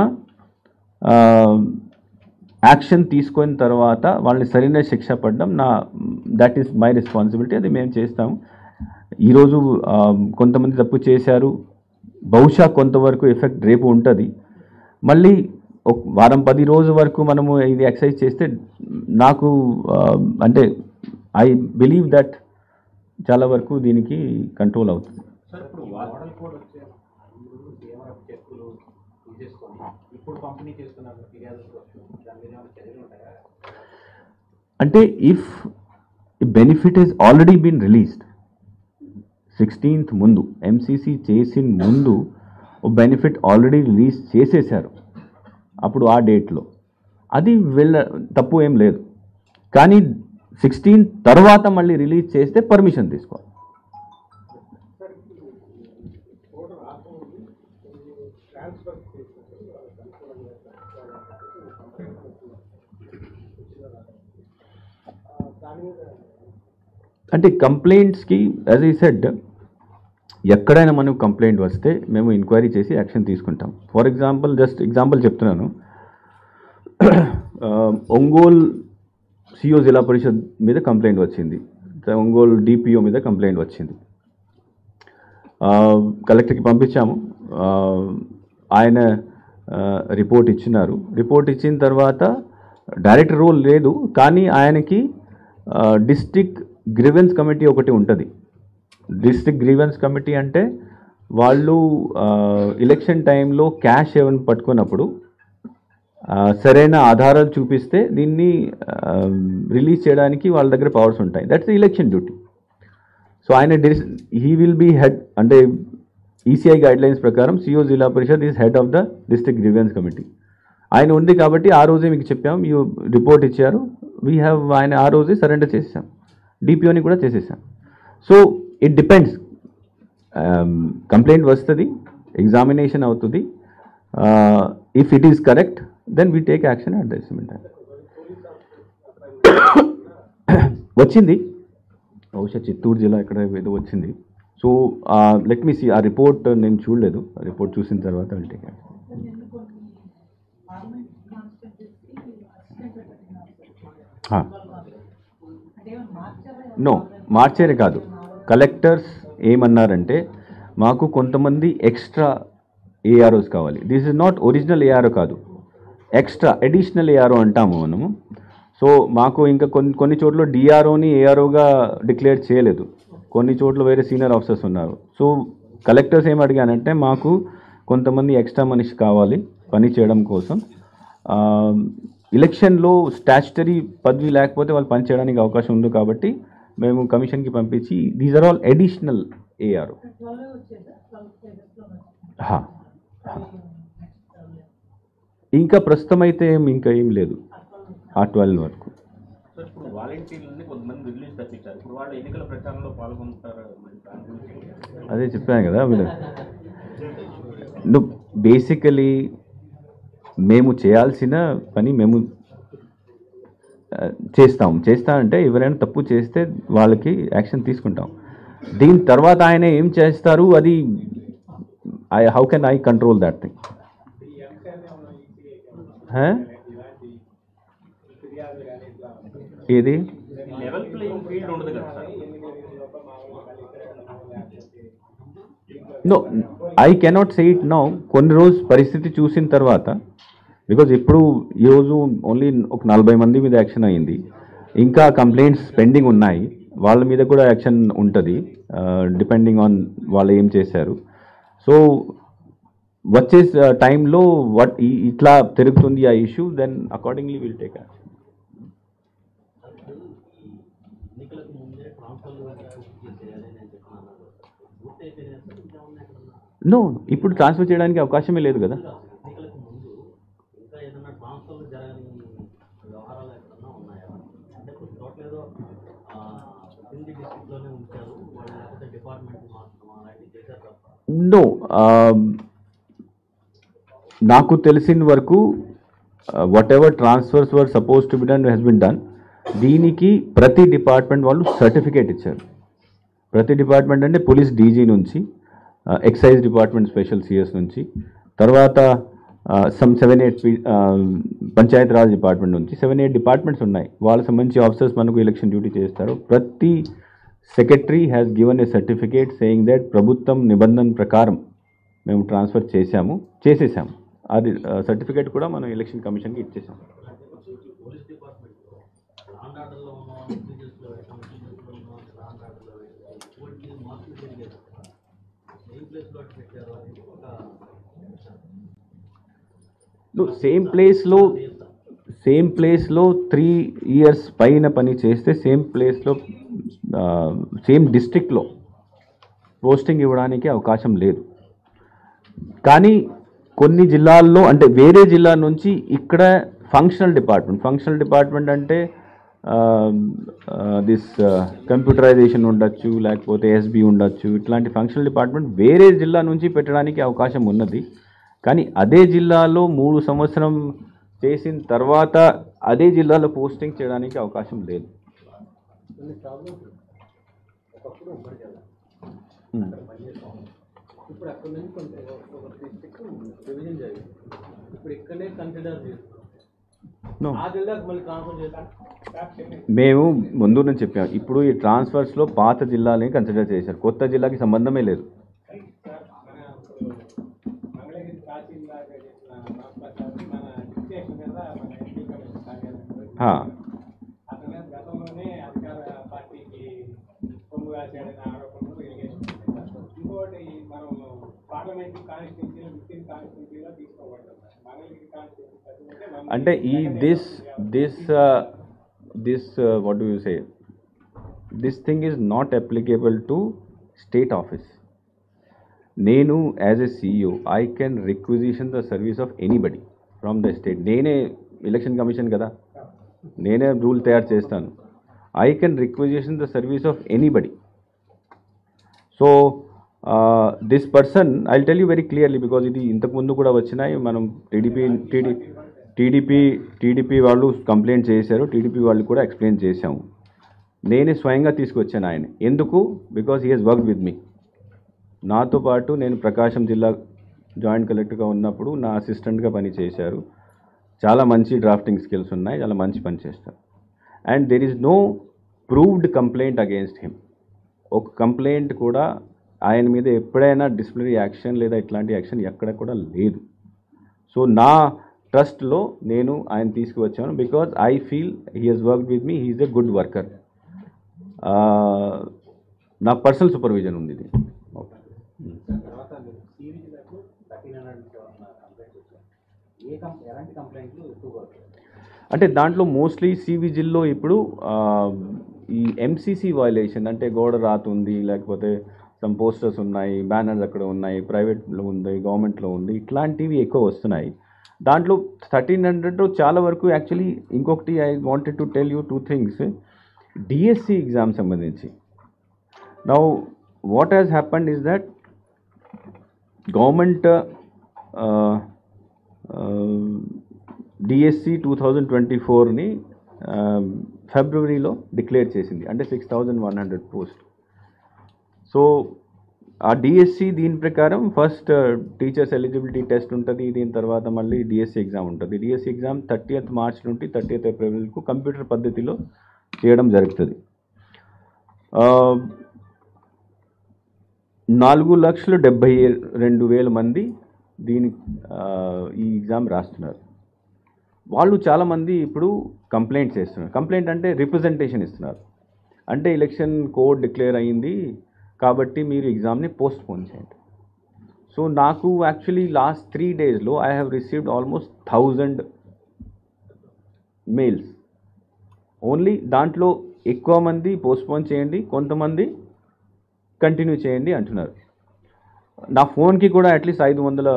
యాక్షన్ తీసుకున్న తర్వాత వాళ్ళని సరైన శిక్ష పడడం నా దట్ ఈస్ మై రెస్పాన్సిబిలిటీ అది మేము చేస్తాము ఈరోజు ఆ, కొంతమంది తప్పు చేశారు బహుశా కొంతవరకు ఎఫెక్ట్ రేపు ఉంటుంది మళ్ళీ ఒక వారం పది రోజు వరకు మనము ఇది ఎక్సర్సైజ్ చేస్తే నాకు ఆ, అంటే ఐ బిలీవ్ దట్ చాలా వరకు దీనికి కంట్రోల్ అవుతుంది సార్ ఇప్పుడు మోడల్ కోడ్ వచ్చే ముందు ఏమైనా చెక్కులు తీసేసుకొని ఇప్పుడు పంపిణీ చేస్తున్నారు ఫిర్యాదులు దాని మీద ఏమైనా చర్యలు ఉంటాయా అంటే if benefit is already been released sixteenth ముందు ఎంసీసీ చేసిన ముందు ఓ బెనిఫిట్ ఆల్రెడీ రిలీజ్ చేసేశారు అప్పుడు ఆ డేట్లో అది వెళ్ళ తప్పు ఏం లేదు కానీ సిక్స్టీన్ తర్వాత మళ్ళీ రిలీజ్ చేస్తే పర్మిషన్ తీసుకోవాలి ఓటర్ రాకముందు ట్రాన్స్ఫర్ చేసినప్పుడు వాళ్ళకి అనుకూలంగా కంప్లైంట్ దాని మీద అంటే కంప్లైంట్స్కి యాజ్ ఈ సెడ్ ఎక్కడైనా మనకు కంప్లైంట్ వస్తే మేము ఎంక్వైరీ చేసి యాక్షన్ తీసుకుంటాం ఫర్ ఎగ్జాంపుల్ జస్ట్ ఎగ్జాంపుల్ చెప్తున్నాను ఆ, ఒంగోల్ సిఓ జిల్లా పరిషత్ మీద కంప్లైంట్ వచ్చింది ఒంగోల్ డిపిఓ మీద కంప్లైంట్ వచ్చింది ఆ, కలెక్టర్కి పంపించాము ఆ, ఆయన ఆ, రిపోర్ట్ ఇచ్చినారు రిపోర్ట్ ఇచ్చిన తర్వాత డైరెక్టర్ రోల్ లేదు కానీ ఆయనకి డిస్టిక్ గ్రీవెన్స్ కమిటీ ఒకటి ఉంటుంది డిస్ట్రిక్ట్ గ్రీవెన్స్ కమిటీ అంటే వాళ్ళు ఎలక్షన్ టైంలో క్యాష్ ఏమైనా పట్టుకున్నప్పుడు ఆ, సరైన ఆధారాలు చూపిస్తే దీన్ని రిలీజ్ చేయడానికి వాళ్ళ దగ్గర పవర్స్ ఉంటాయి దట్స్ ఎలక్షన్ డ్యూటీ సో ఆయన హీ విల్ బీ హెడ్ అంటే ఈసీఐ గైడ్ లైన్స్ ప్రకారం CEO Zilla Parishad is head of the district grievance committee ఆయన ఉంది కాబట్టి ఆ రోజే మీకు చెప్పాం యూ రిపోర్ట్ ఇచ్చారు వీ హ్యావ్ ఆయన ఆ రోజే సరెండర్ చేసేసాం డిపిఓని కూడా చేసేసాం సో ఇట్ డిపెండ్స్ కంప్లైంట్ వస్తుంది ఎగ్జామినేషన్ అవుతుంది if it is correct then we take action at the సిమెంట్ వచ్చింది బహుశా చిత్తూరు జిల్లా ఇక్కడ ఏదో వచ్చింది సో లెట్ మీ సీ ఆ రిపోర్ట్ నేను చూడలేదు ఆ రిపోర్ట్ చూసిన తర్వాత విల్ టేక్ యాక్షన్ నేను కొన్ని పార్లమెంట్ కాన్స్టిట్యూన్సీ అసిస్టెంట్ పెట్టినారు ఆ. అంటే ఏమైనా మార్చారా నో మార్చేది కాదు కలెక్టర్స్ ఏమన్నారంటే మాకు కొంతమంది ఎక్స్ట్రా ఏఆర్ఓస్ కావాలి this is not original ARO కాదు ఎక్స్ట్రా అడిషనల్ ఏఆర్ఓ అంటాము మనము సో మాకు ఇంకా కొన్ని కొన్ని చోట్ల డిఆర్ఓని ఏఆర్ఓగా డిక్లేర్ చేయలేదు కొన్ని చోట్ల వేరే సీనియర్ ఆఫీసర్స్ ఉన్నారు సో కలెక్టర్స్ ఏం అడిగానంటే మాకు కొంతమంది ఎక్స్ట్రా మనిషి కావాలి పని చేయడం కోసం ఆ, ఎలక్షన్లో స్టాచ్యుటరీ పదవి లేకపోతే వాళ్ళు పని చేయడానికి అవకాశం ఉంది కాబట్టి మేము కమిషన్కి పంపించి these are all additional AR twelve వచ్చేదా ట్వెల్వ్ స్టేజెస్లో ఇంకా ప్రస్తుతం అయితే ఏం ఇంకా ఏం లేదు ఆ ట్వెల్వ్ వరకు సో ఇప్పుడు వాలంటీర్లని కొంతమంది రిలీజ్ తప్పించారు ఇప్పుడు వాళ్ళు ఎన్నికల ప్రచారంలో పాల్గొంటారు మరి దాని గురించి అదే చెప్పాను కదా వీళ్ళు నువ్వు బేసికలీ మేము చేయాల్సిన పని మేము ఆ, చేస్తాం చేస్తా అంటే ఎవరైనా తప్పు చేస్తే వాళ్ళకి యాక్షన్ తీసుకుంటాం దీని తర్వాత ఆయన ఏం చేస్తారు అది I how can I control that thing ఏది లెవెల్ ప్లేయింగ్ ఫీల్డ్ ఉండదు కదా sir no I cannot say it now కొన్ని రోజు పరిస్థితి చూసిన తర్వాత బికాజ్ ఇప్పుడు ఈరోజు ఓన్లీ ఒక నలభై మంది మీద యాక్షన్ అయింది ఇంకా కంప్లైంట్స్ పెండింగ్ ఉన్నాయి వాళ్ళ మీద కూడా యాక్షన్ ఉంటుంది డిపెండింగ్ ఆన్ వాళ్ళు ఏం చేశారు సో వచ్చే టైంలో వాట్ ఇట్లా తిరుగుతుంది ఆ issue then accordingly will take action ఎన్నికలకు ముందే ట్రాన్స్ఫర్ చేయాలని నేను చెప్తున్నాను పూర్తి అయిపోయినాయి సార్ ఇంకా ఉన్నాయి ఎక్కడన్నా నో ఇప్పుడు ట్రాన్స్ఫర్ చేయడానికి అవకాశమే లేదు కదా ఎన్నికలకు ముందు ఇంకా ఏదైనా ట్రాన్స్ఫర్లు జరగని వ్యవహారాలు ఎక్కడన్నా ఉన్నాయా అంటే కొన్ని చోట్ల ఏదో ఆ, హిందీ డిస్ట్రిక్ట్లోనే ఉంచారు వాళ్ళు లేకపోతే డిపార్ట్మెంట్ మార్చడం అలాంటివి చేశారు తప్ప నో నాకు తెలిసిన వరకు whatever transfers were suppose to be done he's been done దీనికి ప్రతి డిపార్ట్మెంట్ వాళ్ళు సర్టిఫికేట్ ఇచ్చారు ప్రతి డిపార్ట్మెంట్ అంటే పోలీస్ డీజీ నుంచి ఎక్సైజ్ డిపార్ట్మెంట్ స్పెషల్ సిఎస్ నుంచి తర్వాత some seven eight Panchayat Raj department నుంచి సెవెన్ ఎయిట్ డిపార్ట్మెంట్స్ ఉన్నాయి వాళ్ళకి సంబంధించి ఆఫీసర్స్ మనకు ఎలక్షన్ డ్యూటీ చేస్తారు ప్రతి secretary has given a certificate saying that ప్రభుత్వం నిబంధన ప్రకారం మేము ట్రాన్స్ఫర్ చేశాము చేసేసాము అది సర్టిఫికేట్ కూడా మనం ఎలక్షన్ కమిషన్కి ఇచ్చేసాం పోలీస్ డిపార్ట్మెంట్లో లాండ్ ఆర్డర్లో ఉన్న వాళ్ళు ఇంటీరియర్స్లో పెట్టాం ఇంటీరియర్స్లో ఉన్న వాళ్ళు లాండ్ ఆర్డర్లో పెట్టాం ఇటువంటి మార్పులు జరిగేది మెయిన్ ప్లేస్లో అటు పెట్టారు అనేది ఒక నువ్వు సేమ్ ప్లేస్లో సేమ్ ప్లేస్లో త్రీ ఇయర్స్ పైన పని చేస్తే సేమ్ ప్లేస్లో సేమ్ డిస్ట్రిక్ట్లో పోస్టింగ్ ఇవ్వడానికి అవకాశం లేదు కానీ కొన్ని జిల్లాల్లో అంటే వేరే జిల్లా నుంచి ఇక్కడ ఫంక్షనల్ డిపార్ట్మెంట్ ఫంక్షనల్ డిపార్ట్మెంట్ అంటే దిస్ కంప్యూటరైజేషన్ ఉండొచ్చు లేకపోతే ఎస్బి ఉండొచ్చు ఇట్లాంటి ఫంక్షనల్ డిపార్ట్మెంట్ వేరే జిల్లా నుంచి పెట్టడానికి అవకాశం ఉన్నది కానీ అదే జిల్లాలో మూడు సంవత్సరం చేసిన తర్వాత అదే జిల్లాలో పోస్టింగ్ చేయడానికి అవకాశం లేదు కొన్ని ప్రాబ్లమ్స్ ఒకప్పుడు ఉమ్మడి కదా Hmm. ఇప్పుడు అక్కడ నుంచి కొంత ఒక డిస్ట్రిక్ట్ డివిజన్ జరిగింది ఇప్పుడు ఇక్కడే కన్సిడర్ చేస్తున్నాం No. ఆ జిల్లాకు మళ్ళీ ట్రాన్స్ఫర్ చేస్తాం మేము ముందు నుంచి చెప్పాం ఇప్పుడు ఈ ట్రాన్స్ఫర్స్లో పాత జిల్లాలని కన్సిడర్ చేశారు కొత్త జిల్లాకి సంబంధమే లేదు మంగళగిరి ప్రాచీన్ లాగా చేసిన రాష్ట్రపతి మన డిక్టేషన్ మీద మన ఎన్నికల కమిషన్ కార్యాలయం హా. అతనే గతంలోనే అధికార పార్టీకి కొమ్ము కాశాడని ఆరోపణలు ఎలిగేషన్ ఇంకోటి మనం పార్లమెంట్ కాన్స్టిట్యూన్సీలో ఫిఫ్టీన్ కాన్స్టిట్యూన్సీలో తీసుకోబడ్డాం మంగళగిరి కాన్స్టిట్యూన్సీ అంటే ఈ this this this what do you say this thing is not applicable to state office నేను as a CEO I can requisition the service of anybody from the state నేనే election commission కదా నేనే rule తయారు చేస్తాను I can requisition the service of anybody so this person I tell you very clearly because ఇది ఇంతకుముందు కూడా వచ్చినాయి మనం టీడీపీ టీడీ టీడీపీ టీడీపీ వాళ్ళు కంప్లైంట్ చేశారు టీడీపీ వాళ్ళు కూడా ఎక్స్ప్లెయిన్ చేశాము నేనే స్వయంగా తీసుకొచ్చాను ఆయన ఎందుకు because he has work with me నాతో పాటు నేను ప్రకాశం జిల్లా జాయింట్ కలెక్టర్గా ఉన్నప్పుడు నా అసిస్టెంట్గా పని చేశారు చాలా మంచి డ్రాఫ్టింగ్ స్కిల్స్ ఉన్నాయి చాలా మంచి పని చేస్తారు and there is no proved complaint against him ఒక కంప్లైంట్ కూడా ఆయన మీద ఎప్పుడైనా డిసిప్లినరీ యాక్షన్ లేదా ఇట్లాంటి యాక్షన్ ఎక్కడ కూడా లేదు సో నా ట్రస్ట్లో నేను ఆయన తీసుకువచ్చాను because I feel he has work with me he's a good worker నా పర్సనల్ సూపర్విజన్ ఉంది ఇది ఓకే తర్వాత మీరు సివిజిలకు థర్టీన్ హండ్రెడ్ కంప్లైంట్స్ వచ్చాయి ఏ కం ఎలాంటి కంప్లైంట్లు ఎక్కువగా వచ్చాయి అంటే దాంట్లో మోస్ట్లీ సివిజిల్లో ఇప్పుడు ఆ, ఈ ఎంసీసీ వైలేషన్ అంటే గోడ రాతుంది లేకపోతే సమ్ పోస్టర్స్ ఉన్నాయి బ్యానర్స్ అక్కడ ఉన్నాయి ప్రైవేట్లో ఉంది గవర్నమెంట్లో ఉంది ఇట్లాంటివి ఎక్కువ వస్తున్నాయి దాంట్లో థర్టీన్ హండ్రెడ్ చాలా వరకు యాక్చువల్లీ ఇంకొకటి I wanted to tell you two things DSC exam సంబంధించి now what has happen is that government DSC two thousand twenty ఫోర్ని ఫిబ్రవరిలో డిక్లేర్ చేసింది అంటే six thousand one hundred post so ఆ డిఎస్సి దీని ప్రకారం ఫస్ట్ టీచర్స్ ఎలిజిబిలిటీ టెస్ట్ ఉంటుంది దీని తర్వాత మళ్ళీ డిఎస్సి ఎగ్జామ్ ఉంటుంది డిఎస్సి ఎగ్జామ్ థర్టీయత్ మార్చ్ నుండి థర్టీయత్ ఏప్రిల్కు కంప్యూటర్ పద్ధతిలో చేయడం జరుగుతుంది ఆ, నాలుగు లక్షల డెబ్బై రెండు వేల మంది దీని ఆ, ఈ ఎగ్జామ్ రాస్తున్నారు వాళ్ళు చాలామంది ఇప్పుడు కంప్లైంట్స్ చేస్తున్నారు కంప్లైంట్ అంటే రిప్రజెంటేషన్ ఇస్తున్నారు అంటే ఎలక్షన్ కోడ్ డిక్లేర్ అయ్యింది కాబట్టి మీరు ఎగ్జామ్ని పోస్ట్ పోన్ చేయండి సో నాకు యాక్చువల్లీ లాస్ట్ త్రీ డేస్లో I have received almost thousand mails only దాంట్లో ఎక్కువ మంది పోస్ట్పోన్ చేయండి కొంతమంది కంటిన్యూ చేయండి అంటున్నారు నా ఫోన్కి కూడా అట్లీస్ట్ ఐదు వందల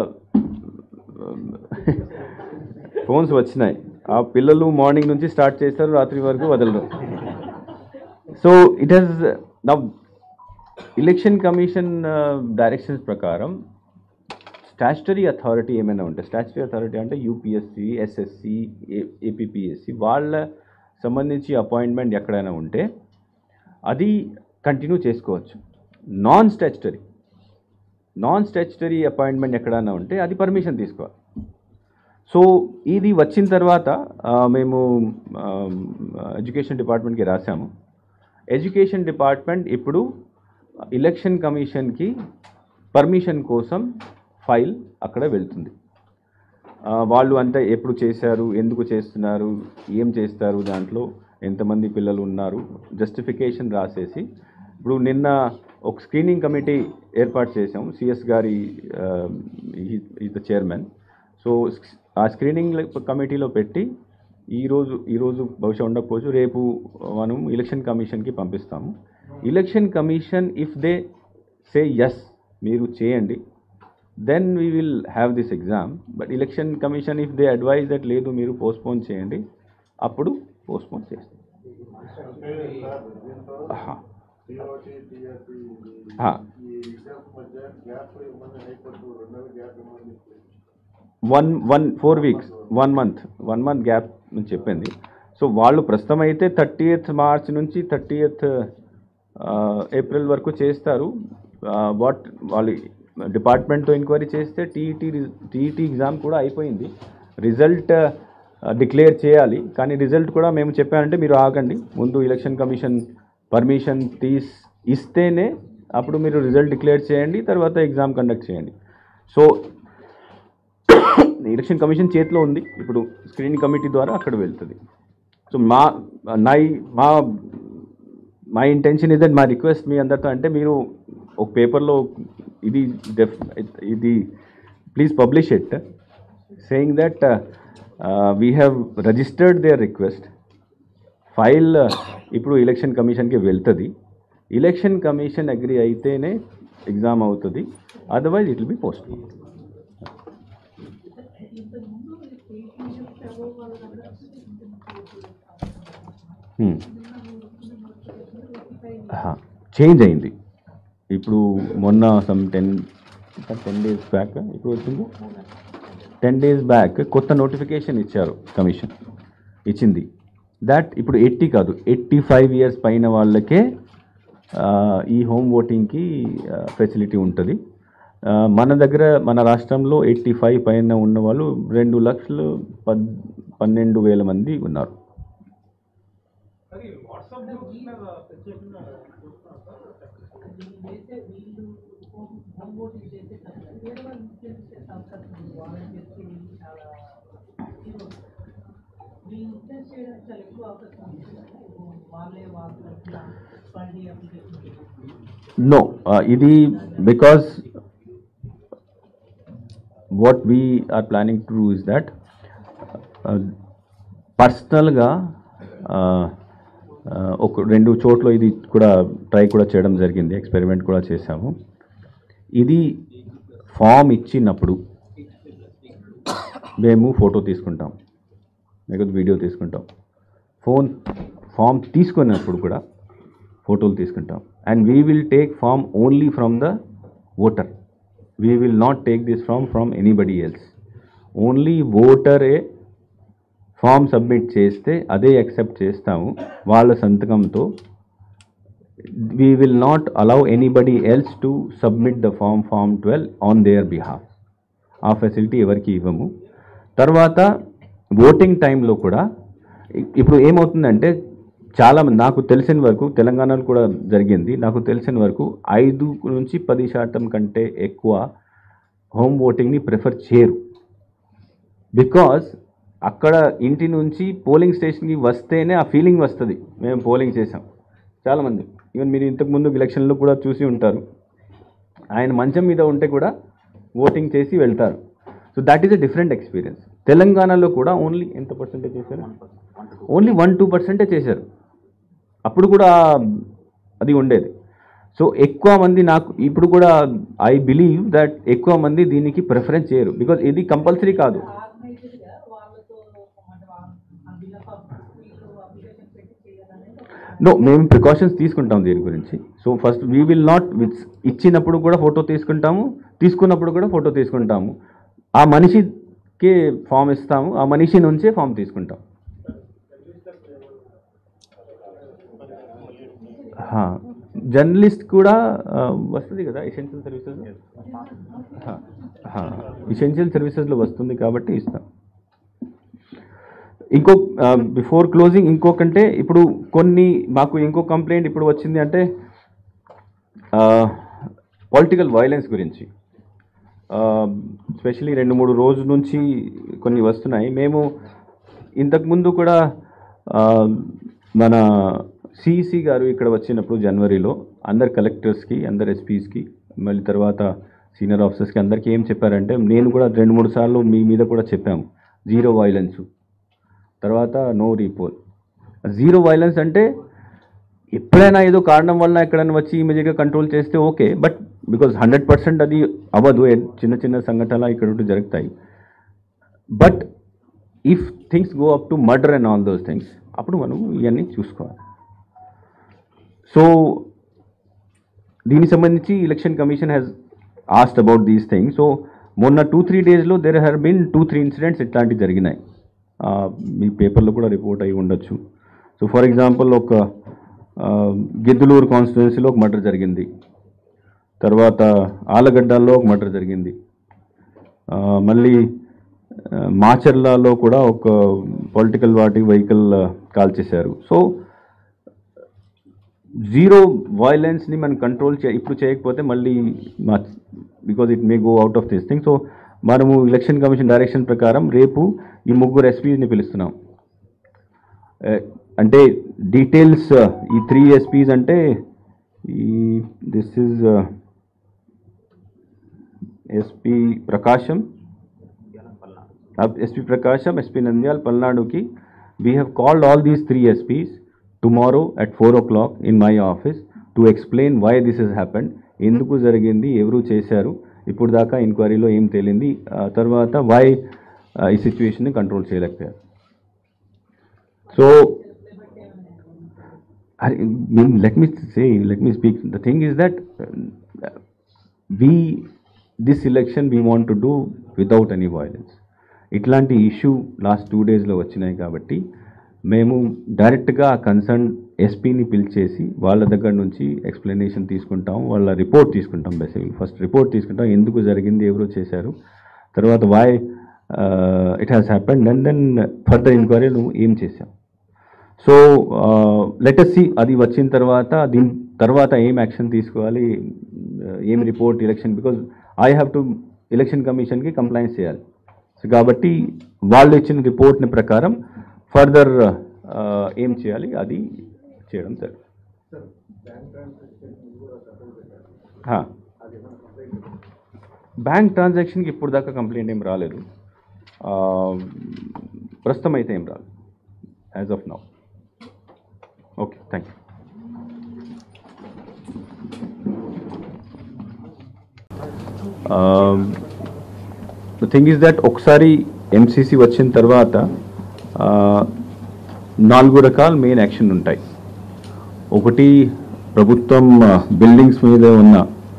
ఫోన్స్ వచ్చినాయి ఆ పిల్లలు మార్నింగ్ నుంచి స్టార్ట్ చేస్తారు రాత్రి వరకు వదలరు సో ఇట్ హెస్ నా ఎలక్షన్ కమిషన్ డైరెక్షన్స్ ప్రకారం స్టాచ్యుటరీ అథారిటీ ఏమైనా ఉంటే స్టాచ్యుటరీ అథారిటీ అంటే యూపీఎస్సి ఎస్ఎస్సి ఏపీపీఎస్సి వాళ్ళ సంబంధించి అపాయింట్మెంట్ ఎక్కడైనా ఉంటే అది కంటిన్యూ చేసుకోవచ్చు non statutory non statutory appointment ఎక్కడైనా ఉంటే అది పర్మిషన్ తీసుకోవాలి సో ఇది వచ్చిన తర్వాత ఆ, మేము ఎడ్యుకేషన్ డిపార్ట్మెంట్కి రాసాము ఎడ్యుకేషన్ డిపార్ట్మెంట్ ఇప్పుడు ఎలక్షన్ కమిషన్కి పర్మిషన్ కోసం ఫైల్ అక్కడ వెళ్తుంది ఆ, వాళ్ళు అంతా ఎప్పుడు చేశారు ఎందుకు చేస్తున్నారు ఏం చేస్తారు దాంట్లో ఎంతమంది పిల్లలు ఉన్నారు జస్టిఫికేషన్ రాసేసి ఇప్పుడు నిన్న ఒక స్క్రీనింగ్ కమిటీ ఏర్పాటు చేసాం సిఎస్ గారి ఈజ్ ద చైర్మన్ సో ఆ స్క్రీనింగ్ కమిటీలో పెట్టి ఈరోజు ఈరోజు బహుశా ఉండకపోవచ్చు రేపు మనం ఎలక్షన్ కమిషన్కి పంపిస్తాము election commission if they say yes మీరు చేయండి then we will have this exam but election commission if they advise that లేదు మీరు పోస్ట్పోన్ చేయండి అప్పుడు పోస్ట్పోన్ చేస్తాం ఆహా. టీఓటీ టీఆర్పీ ఆ. ఈ ఎగ్జామ్స్ మధ్య గ్యాప్ ఇవ్వమని హైకోర్టు రెండు నెలల గ్యాప్ ఇవ్వమని one one four weeks one month one month gap అని చెప్పింది సో వాళ్ళు ప్రస్తుతం అయితే థర్టీయత్ మార్చ్ నుంచి థర్టీయత్ ఏప్రిల్ వరకు చేస్తారు వాట్ వాళ్ళు డిపార్ట్మెంట్తో ఎంక్వైరీ చేస్తే టీఈటీ టీఈటీ ఎగ్జామ్ కూడా అయిపోయింది రిజల్ట్ డిక్లేర్ చేయాలి కానీ రిజల్ట్ కూడా మేము చెప్పానంటే మీరు ఆగండి ముందు ఎలక్షన్ కమిషన్ పర్మిషన్ తీస్ ఇస్తేనే అప్పుడు మీరు రిజల్ట్ డిక్లేర్ చేయండి తర్వాత ఎగ్జామ్ కండక్ట్ చేయండి సో ఎలక్షన్ కమిషన్ చేతిలో ఉంది ఇప్పుడు స్క్రీనింగ్ కమిటీ ద్వారా అక్కడ వెళ్తుంది సో మా నై మా మా ఇంటెన్షన్ ఇదే మా రిక్వెస్ట్ మీ అందరితో అంటే మీరు ఒక పేపర్లో ఇది డెఫ్ ఇది please publish it saying that we have registered their request file ఇప్పుడు ఎలక్షన్ కమిషన్కి వెళ్తుంది ఎలక్షన్ కమిషన్ అగ్రి అయితేనే ఎగ్జామ్ అవుతుంది otherwise it will be post ఇంతకుముందు ఎయిటీన్ ఇయర్స్ అబోవ్ వాళ్ళ దగ్గర చేంజ్ అయింది ఇప్పుడు మొన్న some ten ten days back ఇప్పుడు వచ్చింది టెన్ డేస్ బ్యాక్ కొత్త నోటిఫికేషన్ ఇచ్చారు కమిషన్ ఇచ్చింది దాట్ ఇప్పుడు ఎయిటీ కాదు ఎయిటీ ఫైవ్ ఇయర్స్ పైన వాళ్ళకే ఆ, ఈ హోమ్ ఓటింగ్కి ఫెసిలిటీ ఉంటుంది ఆ, మన దగ్గర మన రాష్ట్రంలో ఎయిటీ ఫైవ్ పైన ఉన్న వాళ్ళు రెండు లక్షలు పద్ పన్నెండు వేల మంది ఉన్నారు అది వాట్సాప్ గ్రూప్స్ మీద ప్రత్యేకంగా చూస్తున్నాం సార్ వీళ్ళు చేసే వీళ్ళు హోమ్ హోమ్ ఓటింగ్ చేసేటప్పుడు వేరే వాళ్ళు ఇన్ఫ్లుయెన్స్ చేసే అవకాశం ఉంది వాలంటీర్స్ చాలా హీరోస్ వీళ్ళు ఇన్ఫ్లుయెన్స్ చేయడానికి చాలా ఎక్కువ అవకాశం ఉంది ఇప్పుడు వాళ్ళే వాళ్ళ తరఫున ఫండి అప్లికేషన్ నో ఇది because what we are planning to do is that పర్సనల్గా ఒక రెండు చోట్ల ఇది కూడా ట్రై కూడా చేయడం జరిగింది ఎక్స్పెరిమెంట్ కూడా చేశాము ఇది ఫామ్ ఇచ్చినప్పుడు మేము ఫోటో తీసుకుంటాం లేకపోతే వీడియో తీసుకుంటాం ఫోన్ ఫామ్ తీసుకున్నప్పుడు కూడా ఫోటోలు తీసుకుంటాం and we will take form only from the voter we will not take this from from anybody else only ఓటరే ఫామ్ సబ్మిట్ చేస్తే అదే యాక్సెప్ట్ చేస్తాము వాళ్ళ సంతకంతో we will not allow anybody else to submit the form form twelve on their behalf ఆ facility ఎవరికి ఇవ్వము తర్వాత ఓటింగ్ టైంలో కూడా ఇ- ఇప్పుడు ఏమవుతుందంటే చాలా మంది నాకు తెలిసిన వరకు తెలంగాణలో కూడా జరిగింది నాకు తెలిసిన వరకు ఐదు నుంచి పది శాతం కంటే ఎక్కువ హోమ్ ఓటింగ్ని ప్రిఫర్ చేయరు బికాజ్ అక్కడ ఇంటి నుంచి పోలింగ్ స్టేషన్కి వస్తేనే ఆ ఫీలింగ్ వస్తుంది మేము పోలింగ్ చేసాం చాలామంది ఈవెన్ మీరు ఇంతకుముందు ఎలక్షన్లో కూడా చూసి ఉంటారు ఆయన మంచం మీద ఉంటే కూడా ఓటింగ్ చేసి వెళ్తారు so that is a different experience తెలంగాణలో కూడా ఓన్లీ ఎంత పర్సెంటేజ్ చేశారు ఓన్లీ వన్ టూ పర్సెంటే చేశారు అప్పుడు కూడా అది ఉండేది సో ఎక్కువ మంది నాకు ఇప్పుడు కూడా ఐ బిలీవ్ దట్ ఎక్కువ మంది దీనికి ప్రిఫరెన్స్ చేయరు బికాజ్ ఇది కంపల్సరీ కాదు ఆర్గనైజ్డ్గా వాళ్ళతో అంటే వాళ్ళ బిల్అప్ వీళ్ళు అప్లికేషన్ పెట్టి చేయాలనేది ఒక నో మేము ప్రికాషన్స్ తీసుకుంటాం దీని గురించి so first we will not with ఇచ్చినప్పుడు కూడా ఫోటో తీసుకుంటాము తీసుకున్నప్పుడు కూడా ఫోటో తీసుకుంటాము ఆ మనిషికి ఫామ్ ఇస్తాము ఆ మనిషి నుంచే ఫామ్ తీసుకుంటాం జర్నలిస్ట్ కూడా ఆ, వస్తుంది కదా ఎసెన్షియల్ సర్వీసెస్ ఎసెన్షియల్ సర్వీసెస్లో వస్తుంది కాబట్టి ఇస్తాం ఇంకో బిఫోర్ క్లోజింగ్ ఇంకొకంటే ఇప్పుడు కొన్ని మాకు ఇంకో కంప్లైంట్ ఇప్పుడు వచ్చింది అంటే పొలిటికల్ వైలెన్స్ గురించి స్పెషలీ రెండు మూడు రోజుల నుంచి కొన్ని వస్తున్నాయి మేము ఇంతకుముందు కూడా ఆ, మన సిఈసి గారు ఇక్కడ వచ్చినప్పుడు జనవరిలో అందరు కలెక్టర్స్కి అందరు ఎస్పీస్కి మళ్ళీ తర్వాత సీనియర్ ఆఫీసర్స్కి అందరికీ ఏం చెప్పారంటే నేను కూడా రెండు మూడు సార్లు మీ మీద కూడా చెప్పాము జీరో వైలెన్స్ తర్వాత నో రీపోల్ జీరో వైలెన్స్ అంటే ఎప్పుడైనా ఏదో కారణం వల్ల ఎక్కడైనా వచ్చి ఇమీడియట్గా కంట్రోల్ చేస్తే okay but because hundred percent అది అవ్వదు ఏ- చిన్న చిన్న సంఘటనలు ఇక్కడ ఉంటూ జరుగుతాయి but if things go up to murder and all those things అప్పుడు మనం ఇవన్నీ చూసుకోవాలి సో దీనికి సంబంధించి election commission has asked about these things so మొన్న టూ త్రీ డేస్లో there have been two three incidents ఇట్లాంటివి జరిగినాయి ఆ, మీ పేపర్లో కూడా రిపోర్ట్ అయి ఉండొచ్చు సో ఫర్ ఎగ్జాంపుల్ ఒక ఆ, గిద్దలూరు కాన్స్టిట్యున్సీలో ఒక మర్డర్ జరిగింది తర్వాత ఆలగడ్డలో ఒక మర్డర్ జరిగింది ఆ, మళ్ళీ ఆ, మాచర్లలో కూడా ఒక పొలిటికల్ వాటి వెహికల్ కాల్ చేశారు సో జీరో వైలెన్స్ని మనం కంట్రోల్ చే ఇప్పుడు చేయకపోతే మళ్ళీ మా because it may go out of this thing so మనము ఎలక్షన్ కమిషన్ డైరెక్షన్ ప్రకారం రేపు ఈ ముగ్గురు ఎస్పీని పిలుస్తున్నాం Eh, అంటే డీటెయిల్స్ ఈ త్రీ ఎస్పీస్ అంటే ఈ this is SP Prakasam SP Prakasam SP Nandyal పల్నాడుకి we have called all these three SPs tomorrow at four o'clock in my office to explain why this is happened ఎందుకు జరిగింది ఎవరు చేశారు ఇప్పుడు దాకా ఎంక్వైరీలో ఏం తేలింది ఆ తర్వాత వై ఈ సిచ్యువేషన్ని కంట్రోల్ చేయలేకపోయారు so let me say let me speak the thing is that we this election we want to do without any violence ఇట్లాంటి ఇష్యూ లాస్ట్ టూ డేస్లో వచ్చినాయి కాబట్టి మేము డైరెక్ట్గా కన్సర్న్ ఎస్పీని పిలిచేసి వాళ్ళ దగ్గర నుంచి ఎక్స్ప్లెనేషన్ తీసుకుంటాం వాళ్ళ రిపోర్ట్ తీసుకుంటాం బేసిక్లీ ఫస్ట్ రిపోర్ట్ తీసుకుంటాం ఎందుకు జరిగింది ఎవరు చేశారు తర్వాత why it has happened and then further enquiry నువ్వు ఏం చేశావు సో లెటస్ సి అది వచ్చిన తర్వాత దీని తర్వాత ఏం యాక్షన్ తీసుకోవాలి uh, ఏం report election because I have to election కమిషన్కి కంప్లైంట్ చేయాలి సో కాబట్టి వాళ్ళు ఇచ్చిన రిపోర్ట్ని ప్రకారం ఫర్దర్ ఏం చేయాలి అది చేయడం జరుగుతుంది హా. బ్యాంక్ ట్రాన్సాక్షన్కి ఇప్పుడు దాకా కంప్లైంట్ ఏం రాలేదు ఆ, ప్రస్తుతం అయితే ఏం రాలేదు as of now okay thank you the thing is that ఒకసారి ఎంసీసీ వచ్చిన తర్వాత ఆ, నాలుగు రకాల మెయిన్ యాక్షన్ ఉంటాయి ఒకటి ప్రభుత్వం బిల్డింగ్స్ మీద ఉన్న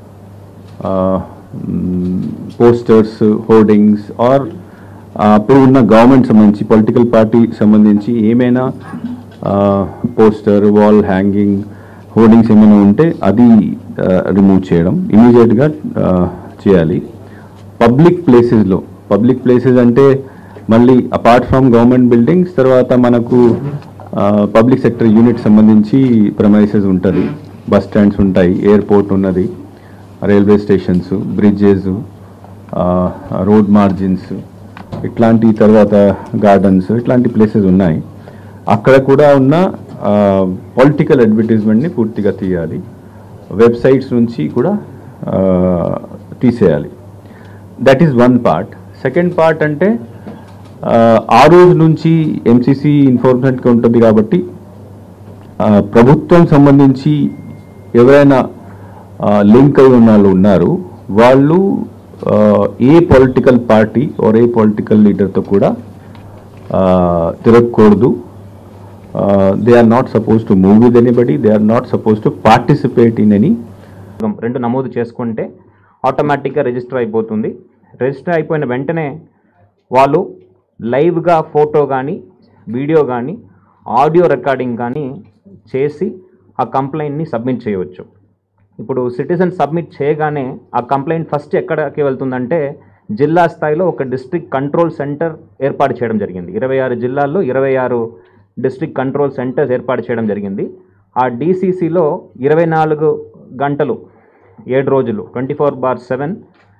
పోస్టర్స్ హోర్డింగ్స్ ఆర్ అప్పుడు ఉన్న గవర్నమెంట్ సంబంధించి పొలిటికల్ పార్టీ సంబంధించి ఏమైనా పోస్టర్ వాల్ హ్యాంగింగ్ హోర్డింగ్స్ ఏమైనా ఉంటే అది రిమూవ్ చేయడం ఇమీడియట్గా చేయాలి పబ్లిక్ ప్లేసెస్లో పబ్లిక్ ప్లేసెస్ అంటే మళ్ళీ అపార్ట్ ఫ్రమ్ గవర్నమెంట్ బిల్డింగ్స్ తర్వాత మనకు పబ్లిక్ సెక్టర్ యూనిట్ సంబంధించి ప్రమైసెస్ ఉంటుంది బస్ స్టాండ్స్ ఉంటాయి ఎయిర్పోర్ట్ ఉన్నది railway stations bridges road margins ఇట్లాంటి తర్వాత గార్డెన్స్ ఇట్లాంటి ప్లేసెస్ ఉన్నాయి అక్కడ కూడా ఉన్న పొలిటికల్ అడ్వర్టైజ్మెంట్ని పూర్తిగా తీయాలి వెబ్సైట్స్ నుంచి కూడా ఆ, తీసేయాలి that is one part second part అంటే ఆ, ఆ రోజు నుంచి ఎంసీసీ ఇన్ఫార్మేషన్కి ఉంటుంది కాబట్టి ఆ, ప్రభుత్వం సంబంధించి ఎవరైనా లింక్ అయి ఉన్న వాళ్ళు ఉన్నారు వాళ్ళు ఆ, ఏ political party or A political లీడర్తో కూడా ఆ, తిరగకూడదు they are not suppose to move with anybody they are not suppose to participate in any రెండు నమోదు చేసుకుంటే ఆటోమేటిక్గా రిజిస్టర్ అయిపోతుంది రిజిస్టర్ అయిపోయిన వెంటనే వాళ్ళు లైవ్గా ఫోటో కానీ వీడియో కానీ ఆడియో రికార్డింగ్ కానీ చేసి ఆ కంప్లైంట్ని సబ్మిట్ చేయవచ్చు ఇప్పుడు సిటిజన్ సబ్మిట్ చేయగానే ఆ కంప్లైంట్ ఫస్ట్ ఎక్కడికి వెళ్తుందంటే జిల్లా స్థాయిలో ఒక డిస్ట్రిక్ట్ కంట్రోల్ సెంటర్ ఏర్పాటు చేయడం జరిగింది ఇరవై ఆరు జిల్లాల్లో ఇరవై ఆరు డిస్ట్రిక్ట్ కంట్రోల్ సెంటర్స్ ఏర్పాటు చేయడం జరిగింది ఆ డీసీసీలో ఇరవై నాలుగు గంటలు ఏడు రోజులు twenty four bar seven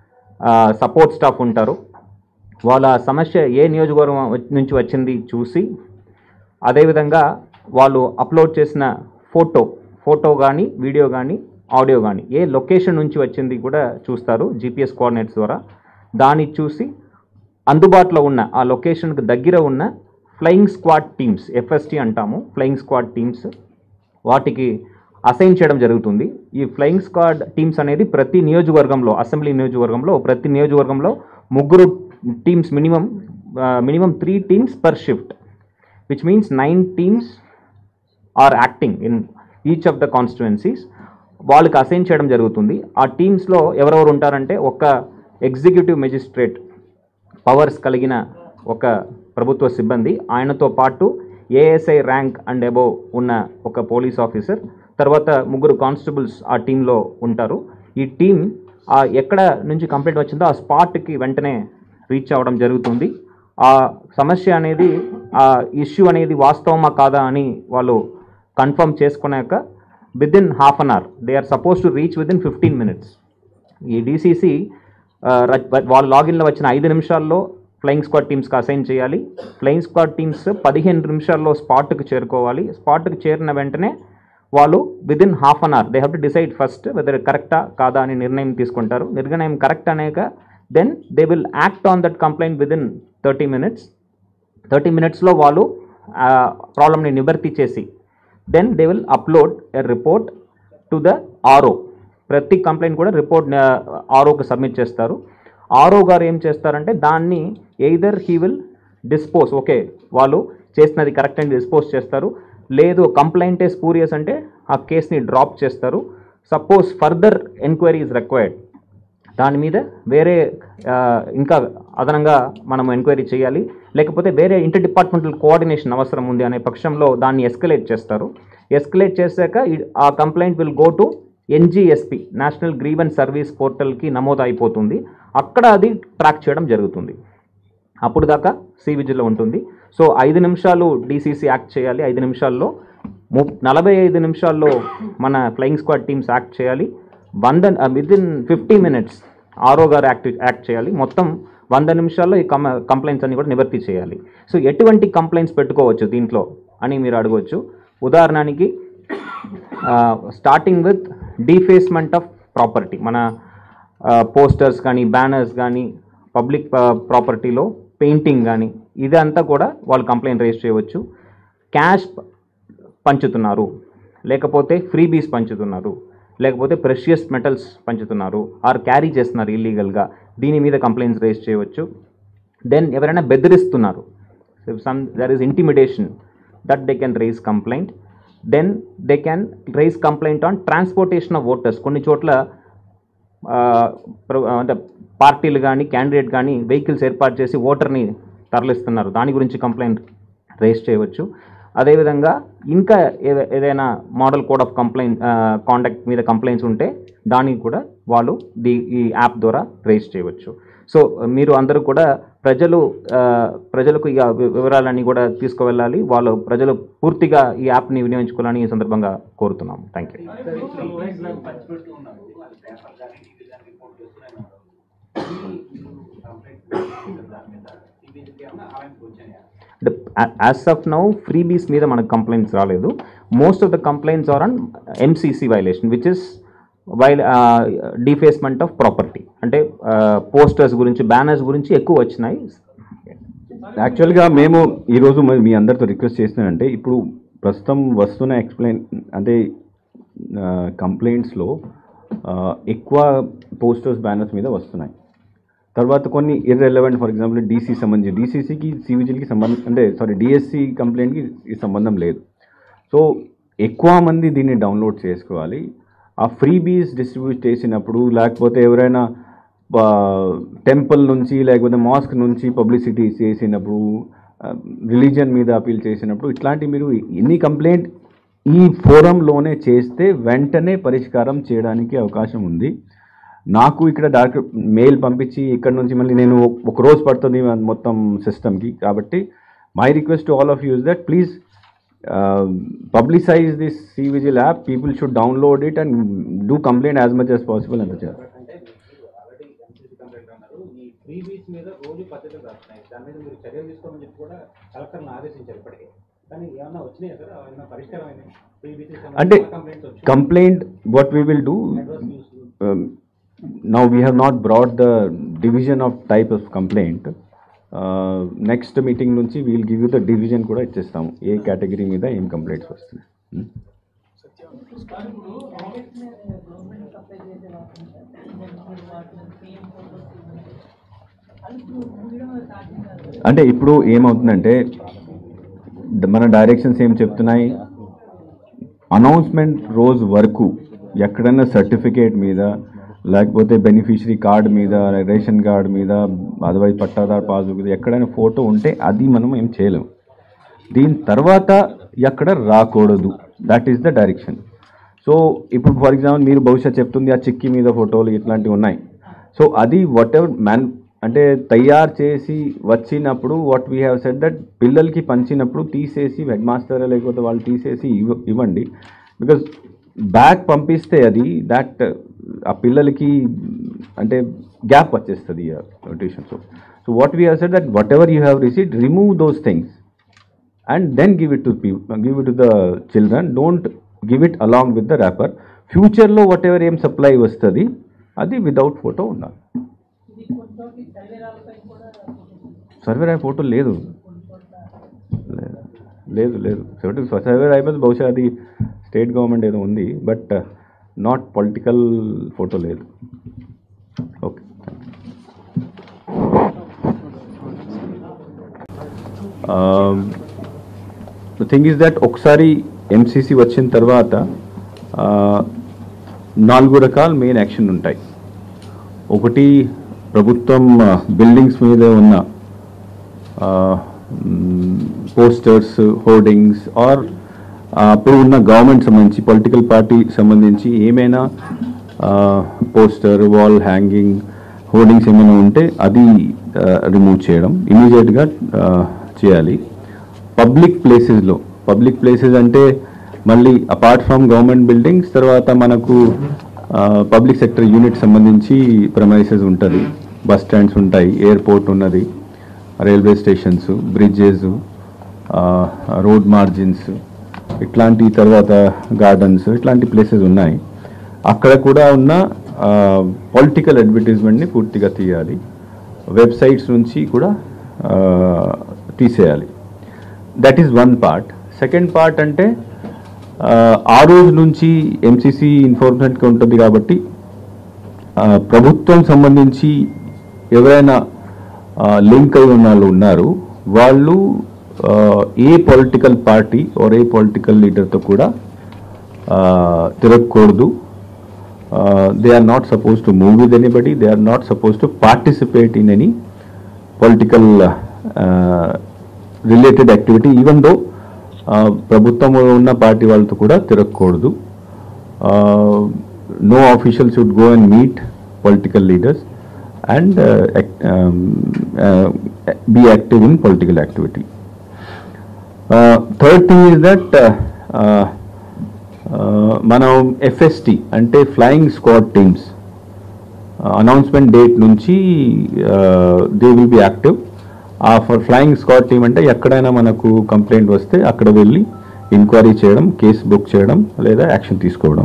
support staff ఉంటారు వాళ్ళ సమస్య ఏ నియోజకవర్గం వచ్చి- నుంచి వచ్చింది చూసి అదేవిధంగా వాళ్ళు అప్లోడ్ చేసిన ఫోటో ఫోటో కానీ వీడియో కానీ ఆడియో కానీ ఏ లొకేషన్ నుంచి వచ్చింది కూడా చూస్తారు జీపీఎస్ కోఆర్డినేట్స్ ద్వారా దాన్ని చూసి అందుబాటులో ఉన్న ఆ లొకేషన్కి దగ్గర ఉన్న ఫ్లయింగ్ స్క్వాడ్ టీమ్స్ ఎఫ్ఎస్టీ అంటాము ఫ్లయింగ్ స్క్వాడ్ టీమ్స్ వాటికి అసైన్ చేయడం జరుగుతుంది ఈ ఫ్లయింగ్ స్క్వాడ్ టీమ్స్ అనేది ప్రతి నియోజకవర్గంలో అసెంబ్లీ నియోజకవర్గంలో ప్రతి నియోజకవర్గంలో ముగ్గురు teams minimum minimum three teams per shift which means nine teams are acting in each of the constituencies వాళ్ళకి అసైన్ చేయడం జరుగుతుంది ఆ టీమ్స్లో ఎవరెవరు ఉంటారంటే ఒక ఎగ్జిక్యూటివ్ మెజిస్ట్రేట్ పవర్స్ కలిగిన ఒక ప్రభుత్వ సిబ్బంది ఆయనతో పాటు ఏఎస్ఐ ర్యాంక్ అండ్ అబోవ్ ఉన్న ఒక పోలీస్ ఆఫీసర్ తర్వాత ముగ్గురు కానిస్టేబుల్స్ ఆ టీంలో ఉంటారు ఈ టీం ఆ ఎక్కడ నుంచి కంప్లైంట్ వచ్చిందో ఆ స్పాట్కి వెంటనే రీచ్ అవ్వడం జరుగుతుంది ఆ సమస్య అనేది ఆ ఇష్యూ అనేది వాస్తవమా కాదా అని వాళ్ళు కన్ఫర్మ్ చేసుకున్నాక within half an hour they are suppose to reach within fifteen minutes ఈ డీసీసీ వాళ్ళ లాగిన్లో వచ్చిన ఐదు నిమిషాల్లో ఫ్లయింగ్ స్క్వాడ్ టీమ్స్కి అసైన్ చేయాలి ఫ్లయింగ్ స్క్వాడ్ టీమ్స్ పదిహేను నిమిషాల్లో స్పాట్కి చేరుకోవాలి స్పాట్కి చేరిన వెంటనే వాళ్ళు within half an hour they have to decide first whether కరెక్టా కాదా అని నిర్ణయం తీసుకుంటారు నిర్ణయం కరెక్ట్ అనేక then they will act on that complaint within thirty minutes thirty మినిట్స్లో వాళ్ళు ప్రాబ్లమ్ని నివర్తి చేసి then they will upload a report to the RO ప్రతి కంప్లైంట్ కూడా రిపోర్ట్ ఆర్ఓకి సబ్మిట్ చేస్తారు ఆర్ఓ గారు ఏం చేస్తారంటే దాన్ని either he will dispose okay వాళ్ళు చేసినది కరెక్ట్ అని డిస్పోజ్ చేస్తారు లేదు కంప్లైంట్ ఏ స్పూరియస్ అంటే ఆ కేసుని డ్రాప్ చేస్తారు suppose further enquiry is required దాని మీద వేరే ఆ, ఇంకా అదనంగా మనం ఎంక్వైరీ చేయాలి లేకపోతే వేరే ఇంటర్ డిపార్ట్మెంటల్ కోఆర్డినేషన్ అవసరం ఉంది అనే పక్షంలో దాన్ని ఎస్కలేట్ చేస్తారు ఎస్కలేట్ చేశాక ఈ- ఆ complaint will go to NGSP national grievance service పోర్టల్కి నమోదు అయిపోతుంది అక్కడ అది ట్రాక్ చేయడం జరుగుతుంది అప్పుడు దాకా సి విజిల్లో ఉంటుంది సో ఐదు నిమిషాలు డీసీసీ యాక్ట్ చేయాలి ఐదు నిమిషాల్లో ము నలభై ఐదు నిమిషాల్లో మన ఫ్లయింగ్ స్క్వాడ్ టీమ్స్ యాక్ట్ చేయాలి వంద విత్ ఇన్ ఫిఫ్టీ మినిట్స్ ఆరో గారు యాక్ట్ యాక్ట్ చేయాలి మొత్తం వంద నిమిషాల్లో ఈ కం కంప్లైంట్స్ అన్ని కూడా నివర్తి చేయాలి సో ఎటువంటి కంప్లైంట్స్ పెట్టుకోవచ్చు దీంట్లో అని మీరు అడగవచ్చు ఉదాహరణకి starting with defacement of property మన పోస్టర్స్ కానీ బ్యానర్స్ కానీ పబ్లిక్ ప్రాపర్టీలో పెయింటింగ్ కానీ ఇదంతా కూడా వాళ్ళు కంప్లైంట్ రేజ్ చేయవచ్చు క్యాష్ పంచుతున్నారు లేకపోతే ఫ్రీబీస్ పంచుతున్నారు లేకపోతే ప్రెషియస్ మెటల్స్ పంచుతున్నారు ఆర్ క్యారీ చేస్తున్నారు ఇల్లీగల్గా దీని మీద కంప్లైంట్స్ రేజ్ చేయవచ్చు దెన్ ఎవరైనా బెదిరిస్తున్నారు somewhere is intimidation that they can raise complaint then they can raise complaint on transportation of voters కొన్ని చోట్ల ఆ, ప్ర- అంటే పార్టీలు కానీ క్యాండిడేట్ కానీ వెహికల్స్ ఏర్పాటు చేసి ఓటర్ని తరలిస్తున్నారు దాని గురించి కంప్లైంట్ రేస్ చేయవచ్చు అదేవిధంగా ఇంకా ఏద- ఏదైనా model code of complaint contact మీద కంప్లైంట్స్ ఉంటే దానికి కూడా వాళ్ళు ది ఈ యాప్ ద్వారా రేస్ చేయవచ్చు సో మీరు అందరూ కూడా ప్రజలు ఆ, ప్రజలకు ఈ వి- వివరాలన్నీ కూడా తీసుకువెళ్ళాలి వాళ్ళు ప్రజలు పూర్తిగా ఈ యాప్ని వినియోగించుకోవాలని ఈ సందర్భంగా కోరుతున్నాము థ్యాంక్ యూ పంచిపెడుతూ ఉన్నారు వాళ్ళు పేపర్ కానీ టీవీ కానీ రిపోర్ట్ చేస్తూనే ఉన్నారు ఈ కంప్లైంట్ దాని మీద టీవీకి ఏమన్నా అలాంటివి వచ్చాయా అంటే యాజ్ ఆఫ్ నౌ ఫ్రీబీస్ మీద మనకు కంప్లైంట్స్ రాలేదు most of the complaints are on MCC violation which is while defacement of property అంటే పోస్టర్స్ గురించి బ్యానర్స్ గురించి ఎక్కువ వచ్చినాయి యాక్చువల్గా మేము ఈరోజు మరి మీ అందరితో రిక్వెస్ట్ చేస్తున్నానంటే ఇప్పుడు ప్రస్తుతం వస్తున్న ఎక్స్ప్లెయిన్ అంటే కంప్లైంట్స్లో ఎక్కువ పోస్టర్స్ బ్యానర్స్ మీద వస్తున్నాయి తర్వాత కొన్ని ఇర్రెలవెంట్ ఫర్ ఎగ్జాంపుల్ డీసీ సంబంధించి డీసీసీకి సివిజిల్కి సంబంధం అంటే సారీ డిఎస్సి కంప్లైంట్కి ఈ సంబంధం లేదు సో ఎక్కువ మంది దీన్ని డౌన్లోడ్ చేసుకోవాలి ఆ ఫ్రీ బీస్ డిస్ట్రిబ్యూట్ చేసినప్పుడు లేకపోతే ఎవరైనా టెంపుల్ నుంచి లేకపోతే మాస్క్ నుంచి పబ్లిసిటీ చేసినప్పుడు రిలీజన్ మీద అపీల్ చేసినప్పుడు ఇట్లాంటి మీరు ఎన్ని కంప్లైంట్ ఈ ఫోరంలోనే చేస్తే వెంటనే పరిష్కారం చేయడానికి అవకాశం ఉంది నాకు ఇక్కడ డాక్టర్ మెయిల్ పంపించి ఇక్కడ నుంచి మళ్ళీ నేను ఒక- ఒక రోజు పడుతుంది మొత్తం సిస్టమ్కి కాబట్టి my request to all of you that please publicise this C vigil app people should download it and do complaint as much as possible అంత చేయాలి అంటే మీరు ఆల్రెడీ ఎంసీసీ కంప్లైంట్ అన్నారు ఈ ఫ్రీ బీచ్ మీద రోజు పద్ధతులు రాస్తున్నాయి దాని మీద మీరు చర్యలు తీసుకోమని చెప్పి కూడా కలెక్టర్ని ఆదేశించారు ఇప్పటికే కానీ ఏమన్నా వచ్చినాయి సార్ ఏమన్నా పరిష్కారం అయినాయి ఫ్రీ బీచ్ అంటే కంప్లైంట్స్ వచ్చి complaint what we will do adverse news um, now we have not brought the division of type of complaint uh, next meeting నుంచి we'll give you the division కూడా ఇచ్చేస్తాము ఏ category మీద ఏం complaints వస్తున్నాయి Hmm? Government supply చేసే వాటిని వాటిని same photos అది ఇప్పుడు ముగియడం సాధ్యం కాదు అంటే ఇప్పుడు ఏమవుతుందంటే ద- మన డైరెక్షన్స్ ఏం చెప్తున్నాయి అనౌన్స్మెంట్ రోజు వరకు ఎక్కడైనా సర్టిఫికేట్ మీద లేకపోతే బెనిఫిషరీ కార్డ్ మీద రేషన్ కార్డ్ మీద అదవై పట్టాదార్ పాస్బుక్ మీద ఎక్కడైనా ఫోటో ఉంటే అది మనం ఏం చేయలేం దీని తర్వాత ఎక్కడ రాకూడదు that is the direction so ఇప్పుడు ఫర్ ఎగ్జాంపుల్ మీరు బహుశా చెప్తుంది ఆ చిక్కి మీద ఫోటోలు ఇట్లాంటివి ఉన్నాయి సో అది వాట్ ఎవర్ మ్యాన్ అంటే తయారు చేసి వచ్చినప్పుడు what we have said that పిల్లలకి పంచినప్పుడు తీసేసి హెడ్ మాస్టర్ లేకపోతే వాళ్ళు తీసేసి ఇవ్వ ఇవ్వండి బికాజ్ బ్యాగ్ పంపిస్తే అది దాట్ ఆ పిల్లలకి అంటే గ్యాప్ వచ్చేస్తుంది tuition so so what we have said that whatever you have received remove those things and then give it to people give it to the children don't give it along with the wrapper ఫ్యూచర్లో whatever ఏం supply వస్తుంది అది without photo ఉండాలి ఇది కొన్ని చోట్ల సర్వేరాలపై కూడా surveyor photo లేదు లేదు లేదు లేదు సర్వే సర్వేర్ అయిపోతే బహుశా అది స్టేట్ గవర్నమెంట్ ఏదో ఉంది బట్ నాట్ పొలిటికల్ ఫోటో లేదు okay the thing is that ఒకసారి ఎంసీసీ వచ్చిన తర్వాత ఆ, నాలుగు రకాల మెయిన్ యాక్షన్ ఉంటాయి ఒకటి ప్రభుత్వం బిల్డింగ్స్ మీద ఉన్న పోస్టర్స్ హోర్డింగ్స్ ఆర్ అప్పుడు ఉన్న గవర్నమెంట్ సంబంధించి పొలిటికల్ పార్టీ సంబంధించి ఏమైనా పోస్టర్ వాల్ హ్యాంగింగ్ హోర్డింగ్స్ ఏమైనా ఉంటే అది రిమూవ్ చేయడం ఇమీడియట్గా చేయాలి పబ్లిక్ ప్లేసెస్లో పబ్లిక్ ప్లేసెస్ అంటే మళ్ళీ అపార్ట్ ఫ్రమ్ గవర్నమెంట్ బిల్డింగ్స్ తర్వాత మనకు పబ్లిక్ సెక్టర్ యూనిట్ సంబంధించి ప్రమైసెస్ ఉంటుంది బస్ స్టాండ్స్ ఉంటాయి ఎయిర్పోర్ట్ ఉన్నది railway stations bridges road margins ఇట్లాంటి తర్వాత గార్డెన్స్ ఇట్లాంటి ప్లేసెస్ ఉన్నాయి అక్కడ కూడా ఉన్న పొలిటికల్ అడ్వర్టైజ్మెంట్ని పూర్తిగా తీయాలి వెబ్సైట్స్ నుంచి కూడా ఆ, తీసేయాలి that is one part second part అంటే ఆ, ఆ రోజు నుంచి ఎంసీసీ ఇన్ఫార్మేషన్కి ఉంటుంది కాబట్టి ఆ, ప్రభుత్వం సంబంధించి ఎవరైనా లింక్ అయి ఉన్న వాళ్ళు ఉన్నారు వాళ్ళు ఆ, ఏ political party or A political లీడర్తో కూడా ఆ, తిరగకూడదు they are not suppose to move with anybody they are not suppose to participate in any political related activity even though ప్రభుత్వం ఉన్న పార్టీ వాళ్ళతో కూడా తిరగకూడదు no official should go and meet political leaders and be active in political activity third thing is that మనం FST అంటే flying squad teams announcement date నుంచి they will be active ఆ for flying squad team అంటే ఎక్కడైనా మనకు complaint వస్తే అక్కడ వెళ్ళి ఎంక్వైరీ చేయడం కేసు బుక్ చేయడం లేదా యాక్షన్ తీసుకోవడం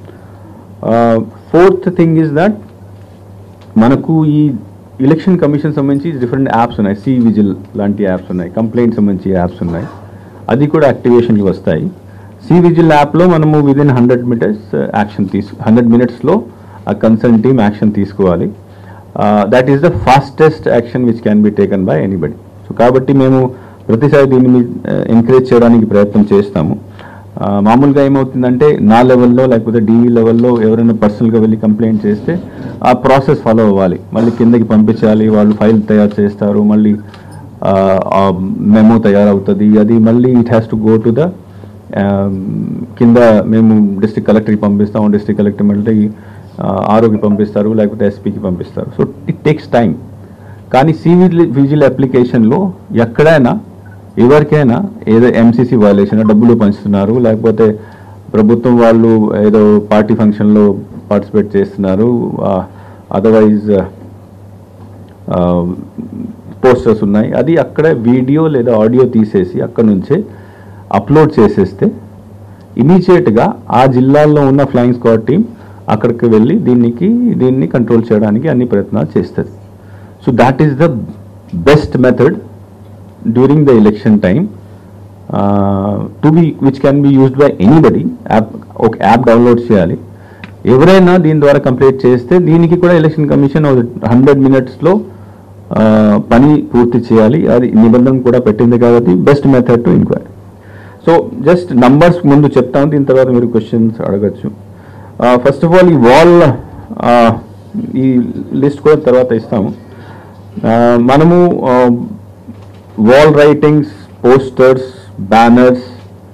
ఫోర్త్ థింగ్ ఈజ్ దట్ మనకు ఈ ఎలక్షన్ కమిషన్ సంబంధించి డిఫరెంట్ యాప్స్ ఉన్నాయి సి విజిల్ లాంటి యాప్స్ ఉన్నాయి కంప్లైంట్ సంబంధించి యాప్స్ ఉన్నాయి అది కూడా యాక్టివేషన్కి వస్తాయి సి విజిల్ యాప్లో మనము విదిన్ హండ్రెడ్ మీటర్స్ యాక్షన్ తీసు హండ్రెడ్ మినిట్స్లో ఆ కన్సర్న్ టీమ్ యాక్షన్ తీసుకోవాలి that is the fastest action which can be taken by anybody so కాబట్టి మేము ప్రతిసారి దీన్ని ఎంకరేజ్ చేయడానికి ప్రయత్నం చేస్తాము ఆ, మామూలుగా ఏమవుతుందంటే నా లెవెల్లో లేకపోతే డీవీ లెవెల్లో ఎవరైనా పర్సనల్గా వెళ్ళి కంప్లైంట్ చేస్తే ఆ ప్రాసెస్ ఫాలో అవ్వాలి మళ్ళీ కిందకి పంపించాలి వాళ్ళు ఫైల్ తయారు చేస్తారు మళ్ళీ మెమో తయారవుతుంది అది మళ్ళీ it has to go to the కింద మేము డిస్ట్రిక్ట్ కలెక్టర్కి పంపిస్తాము డిస్ట్రిక్ట్ కలెక్టర్ మళ్ళీ ఆరోగ్య పంపిస్తారు లేకపోతే ఎస్పీకి పంపిస్తారు సో ఇట్ టేక్స్ టైం కానీ సి విజిల్ అప్లికేషన్లో ఎక్కడైనా ఎవరికైనా ఏదో ఎంసీసీ వైలేషన్ డబ్బులు పంచుతున్నారు లేకపోతే ప్రభుత్వం వాళ్ళు ఏదో పార్టీ ఫంక్షన్లో పార్టిసిపేట్ చేస్తున్నారు అదర్వైజ్ పోస్టర్స్ ఉన్నాయి అది అక్కడ వీడియో లేదా ఆడియో తీసేసి అక్కడ నుంచే అప్లోడ్ చేసేస్తే ఇమీడియట్గా ఆ జిల్లాల్లో ఉన్న ఫ్లయింగ్ స్క్వాడ్ టీం అక్కడికి వెళ్ళి దీనికి దీన్ని కంట్రోల్ చేయడానికి అన్ని ప్రయత్నాలు చేస్తుంది so that is the best method during the election time to be which can be used by anybody app ఒక యాప్ డౌన్లోడ్ చేయాలి ఎవరైనా దీని ద్వారా కంప్లీట్ చేస్తే దీనికి కూడా ఎలక్షన్ కమిషన్ హండ్రెడ్ మినిట్స్లో పని పూర్తి చేయాలి అది నిబంధన కూడా పెట్టింది కాబట్టి best method to enquiry so just numbers ముందు చెప్తాను దీని తర్వాత మీరు క్వశ్చన్స్ అడగచ్చు ఫస్ట్ ఆఫ్ ఆల్ ఈ వాల్ ఈ లిస్ట్ కూడా తర్వాత ఇస్తాము ఆ, మనము వాల్ రైటింగ్స్ పోస్టర్స్ బ్యానర్స్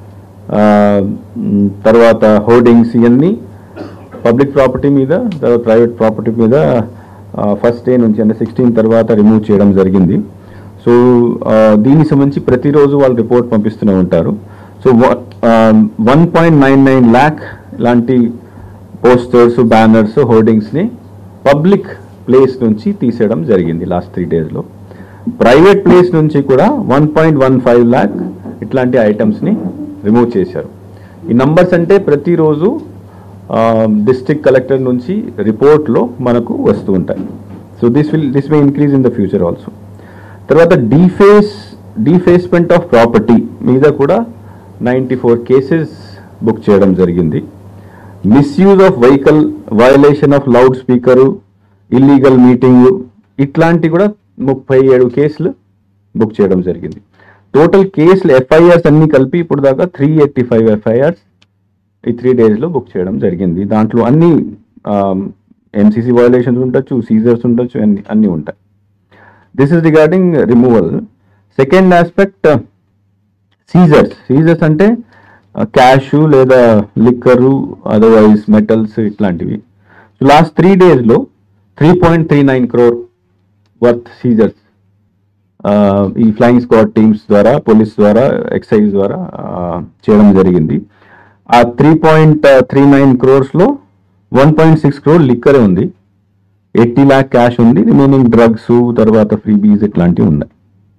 తర్వాత హోర్డింగ్స్ ఇవన్నీ పబ్లిక్ ప్రాపర్టీ మీద తర్వాత ప్రైవేట్ ప్రాపర్టీ మీద ఫస్ట్ డే నుంచి అంటే సిక్స్టీన్ తర్వాత రిమూవ్ చేయడం జరిగింది సో దీనికి సంబంధించి ప్రతిరోజు వాళ్ళు రిపోర్ట్ పంపిస్తూనే ఉంటారు so one point nine nine lakh లాంటి పోస్టర్స్ బ్యానర్స్ హోర్డింగ్స్ని పబ్లిక్ ప్లేస్ నుంచి తీసేయడం జరిగింది లాస్ట్ త్రీ డేస్లో ప్రైవేట్ ప్లేస్ నుంచి కూడా one point one five lakh ఇట్లాంటి ఐటమ్స్ని రిమూవ్ చేశారు ఈ నంబర్స్ అంటే ప్రతిరోజు డిస్ట్రిక్ట్ కలెక్టర్ నుంచి రిపోర్ట్లో మనకు వస్తూ ఉంటాయి so this will this may increase in the future also తర్వాత డీఫేస్ డీఫేస్మెంట్ ఆఫ్ ప్రాపర్టీ మీద కూడా నైంటీ ఫోర్ కేసెస్ బుక్ చేయడం జరిగింది misuse of vehicle violation of loud speaker illegal meeting ఇట్లాంటి కూడా ముప్పై ఏడు కేసులు బుక్ చేయడం జరిగింది టోటల్ కేసులు ఎఫ్ఐఆర్స్ అన్ని కలిపి ఇప్పుడు దాకా త్రీ ఎయిటీ ఫైవ్ ఎఫ్ఐఆర్స్ ఈ త్రీ డేస్లో బుక్ చేయడం జరిగింది దాంట్లో అన్ని ఎంసీసీ వయలేషన్స్ ఉండొచ్చు సీజర్స్ ఉండొచ్చు అన్ని అన్నీ ఉంటాయి this is regarding removal second aspect seizures seizures అంటే క్యాష్ లేదా లిక్కరు అదర్వైజ్ మెటల్స్ ఇట్లాంటివి సో లాస్ట్ త్రీ డేస్లో three point three nine crore worth seizures ఈ ఫ్లయింగ్ స్క్వాడ్ టీమ్స్ ద్వారా పోలీస్ ద్వారా ఎక్సైజ్ ద్వారా ఆ, చేయడం జరిగింది ఆ త్రీ పాయింట్ త్రీ నైన్ క్రోర్స్లో వన్ పాయింట్ సిక్స్ క్రోర్ లిక్కరే ఉంది ఎయిటీ ల్యాక్ క్యాష్ ఉంది రిమైనింగ్ డ్రగ్స్ తర్వాత ఫ్రీబీస్ ఇట్లాంటివి ఉన్నాయి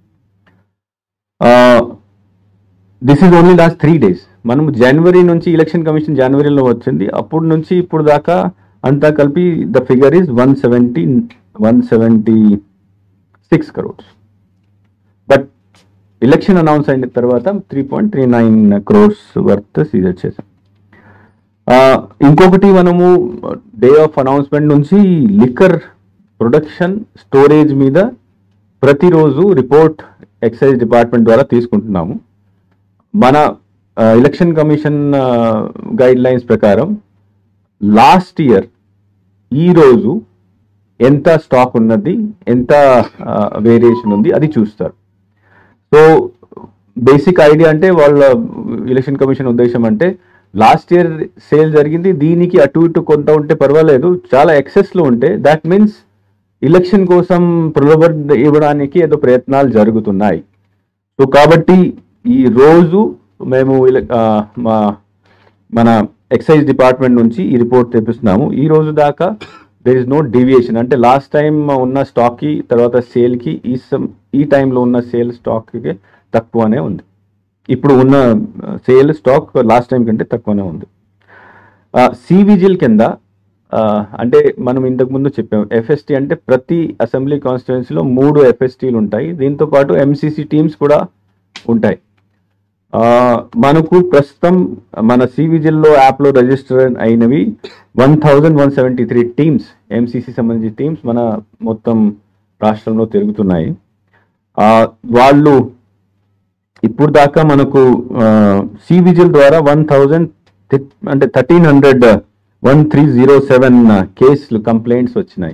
this is only last three days మనం జనవరి నుంచి ఎలక్షన్ కమిషన్ జనవరిలో వచ్చింది అప్పుడు నుంచి ఇప్పుడు దాకా అంతా కలిపి the figure is one seventy one seventy six crores but election announce అయిన తర్వాత three point three nine crores worth seizure చేసాం ఆ, ఇంకొకటి మనము డే ఆఫ్ అనౌన్స్మెంట్ నుంచి లిక్కర్ ప్రొడక్షన్ స్టోరేజ్ మీద ప్రతిరోజు రిపోర్ట్ ఎక్సైజ్ డిపార్ట్మెంట్ ద్వారా తీసుకుంటున్నాము మన ఎలక్షన్ కమిషన్ గైడ్ లైన్స్ ప్రకారం లాస్ట్ ఇయర్ ఈ రోజు ఎంత స్టాక్ ఉన్నది ఎంత వేరియేషన్ ఉంది అది చూస్తారు సో బేసిక్ ఐడియా అంటే వాళ్ళ ఎలక్షన్ కమిషన్ ఉద్దేశం అంటే లాస్ట్ ఇయర్ సేల్ జరిగింది దీనికి అటు ఇటు కొంత ఉంటే పర్వాలేదు చాలా excess లో ఉంటే దాట్ మీన్స్ ఎలక్షన్ కోసం ప్రలోభ ఇవ్వడానికి ఏదో ప్రయత్నాలు జరుగుతున్నాయి సో కాబట్టి ఈ రోజు మేము ఇలా- ఆ, మా మన ఎక్సైజ్ డిపార్ట్మెంట్ నుంచి ఈ రిపోర్ట్ తెప్పిస్తున్నాము ఈ రోజు దాకా దేర్ ఇస్ నో డీవియేషన్ అంటే లాస్ట్ టైం ఉన్న స్టాక్కి తర్వాత సేల్కి ఈ సమ్ ఈ టైంలో ఉన్న సేల్ స్టాక్కి తక్కువనే ఉంది ఇప్పుడు ఉన్న సేల్ స్టాక్ లాస్ట్ టైం కంటే తక్కువనే ఉంది సివిజిల్ కింద ఆ, అంటే మనం ఇంతకు ముందు చెప్పాం ఎఫ్ఎస్టీ అంటే ప్రతి అసెంబ్లీ కాన్స్టిట్యున్సీలో మూడు ఎఫ్ఎస్టీలు ఉంటాయి దీంతో పాటు ఎంసీసీ టీమ్స్ కూడా ఉంటాయి ఆ, మనకు ప్రస్తుతం మన సివిజిల్లో యాప్లో రిజిస్టర్ అయినవి one thousand one seventy three teams MCC సంబంధించిన టీమ్స్ మన మొత్తం రాష్ట్రంలో తిరుగుతున్నాయి ఆ, వాళ్ళు ఇప్పుడు దాకా మనకు సివిజిల్ ద్వారా వన్ థౌజండ్ అంటే thirteen hundred one three zero seven కేసులు కంప్లైంట్స్ వచ్చినాయి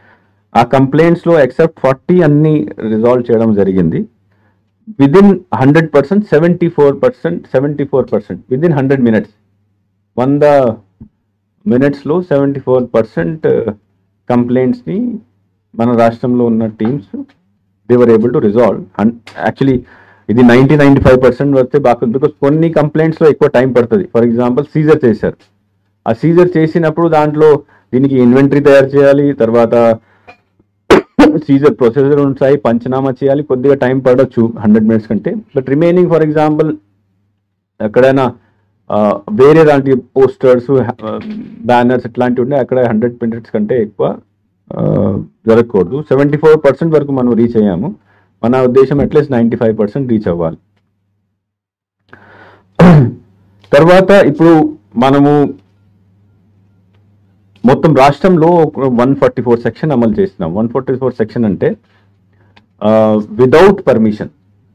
ఆ కంప్లైంట్స్లో ఎక్సెప్ట్ ఫార్టీ అన్ని రిజాల్వ్ చేయడం జరిగింది within hundred percent seventy four percent seventy four percent within hundred minutes వంద మినిట్స్లో సెవెంటీ ఫోర్ పర్సెంట్ కంప్లైంట్స్ని మన రాష్ట్రంలో ఉన్న teams they were able to resolve actually ఇది నైంటీ నైంటీ ఫైవ్ పర్సెంట్ వస్తే బాగుంది బికాస్ కొన్ని కంప్లైంట్స్లో ఎక్కువ టైం పడుతుంది ఫర్ ఎగ్జాంపుల్ సీజర్ చేశారు ఆ సీజర్ చేసినప్పుడు దాంట్లో దీనికి ఇన్వెంటరీ తయారు చేయాలి తర్వాత సీజర్ ప్రొసెసర్ ఉంటాయి పంచనామా చేయాలి కొద్దిగా టైం పడవచ్చు హండ్రెడ్ మినిట్స్ కంటే బట్ రిమైనింగ్ ఫర్ ఎగ్జాంపుల్ ఎక్కడైనా ఆ, వేరే లాంటి పోస్టర్స్ బ్యానర్స్ ఇట్లాంటివి ఉంటే అక్కడ హండ్రెడ్ మినిట్స్ కంటే ఎక్కువ ఆ, జరగకూడదు సెవెంటీ ఫోర్ పర్సెంట్ వరకు మనం రీచ్ అయ్యాము మన ఉద్దేశం at least ninety five percent reach అవ్వాలి తర్వాత ఇప్పుడు మనము మొత్తం రాష్ట్రంలో వన్ ఫార్టీ ఫోర్ సెక్షన్ అమలు చేస్తున్నాం వన్ ఫార్టీ ఫోర్ సెక్షన్ అంటే వితౌట్ పర్మిషన్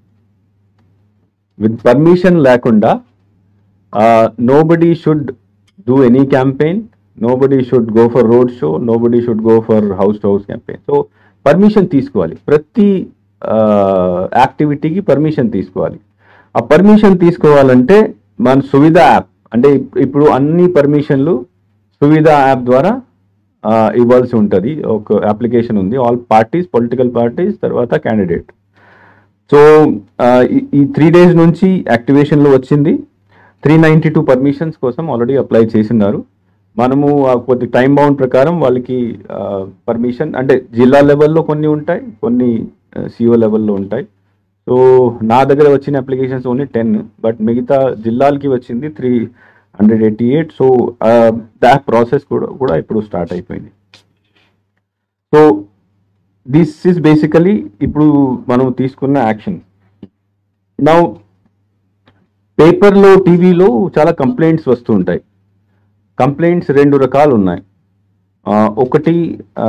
విత్ పర్మిషన్ లేకుండా nobody should do any campaign nobody should go for road show nobody should go for house to house campaign so permission తీసుకోవాలి ప్రతి యాక్టివిటీకి permission తీసుకోవాలి ఆ permission తీసుకోవాలంటే మన Suvidha app అంటే ఇప్- ఇప్పుడు అన్ని పర్మిషన్లు సువిధ యాప్ ద్వారా ఆ, ఇవ్వాల్సి ఉంటుంది ఒక అప్లికేషన్ ఉంది ఆల్ పార్టీస్ పొలిటికల్ పార్టీస్ తర్వాత క్యాండిడేట్ సో ఆ, ఈ- ఈ త్రీ డేస్ నుంచి యాక్టివేషన్లో వచ్చింది త్రీ నైంటీ టూ పర్మిషన్స్ కోసం ఆల్రెడీ అప్లై చేసినారు మనము ఆ కొద్ది టైం బౌండ్ ప్రకారం వాళ్ళకి పర్మిషన్ అంటే జిల్లా లెవెల్లో కొన్ని ఉంటాయి కొన్ని సిఓ లెవెల్లో ఉంటాయి సో నా దగ్గర వచ్చిన అప్లికేషన్స్ ఓన్లీ టెన్ బట్ మిగతా జిల్లాలకి వచ్చింది three hundred eighty eight so that process కూడా కూడా ఇప్పుడు స్టార్ట్ అయిపోయింది సో దిస్ ఈస్ బేసికలీ ఇప్పుడు మనం తీసుకున్న యాక్షన్ నౌ పేపర్లో టీవీలో చాలా కంప్లైంట్స్ వస్తూ ఉంటాయి కంప్లైంట్స్ రెండు రకాలు ఉన్నాయి ఆ, ఒకటి ఆ,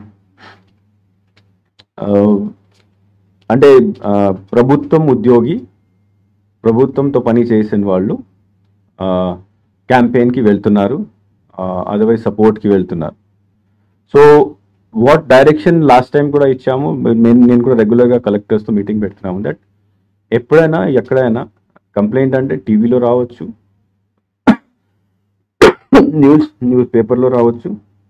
ఆ, అంటే ఆ, ప్రభుత్వం ఉద్యోగి ప్రభుత్వంతో పని చేసిన వాళ్ళు క్యాంపెయిన్కి వెళ్తున్నారు అదర్వైజ్ సపోర్ట్కి వెళ్తున్నారు so what direction last time కూడా ఇచ్చాము నేను నేను కూడా రెగ్యులర్గా కలెక్టర్స్తో మీటింగ్ పెడుతున్నాము దట్ ఎప్పుడైనా ఎక్కడైనా కంప్లైంట్ అంటే టీవీలో రావచ్చు న్యూస్ న్యూస్ పేపర్లో రావచ్చు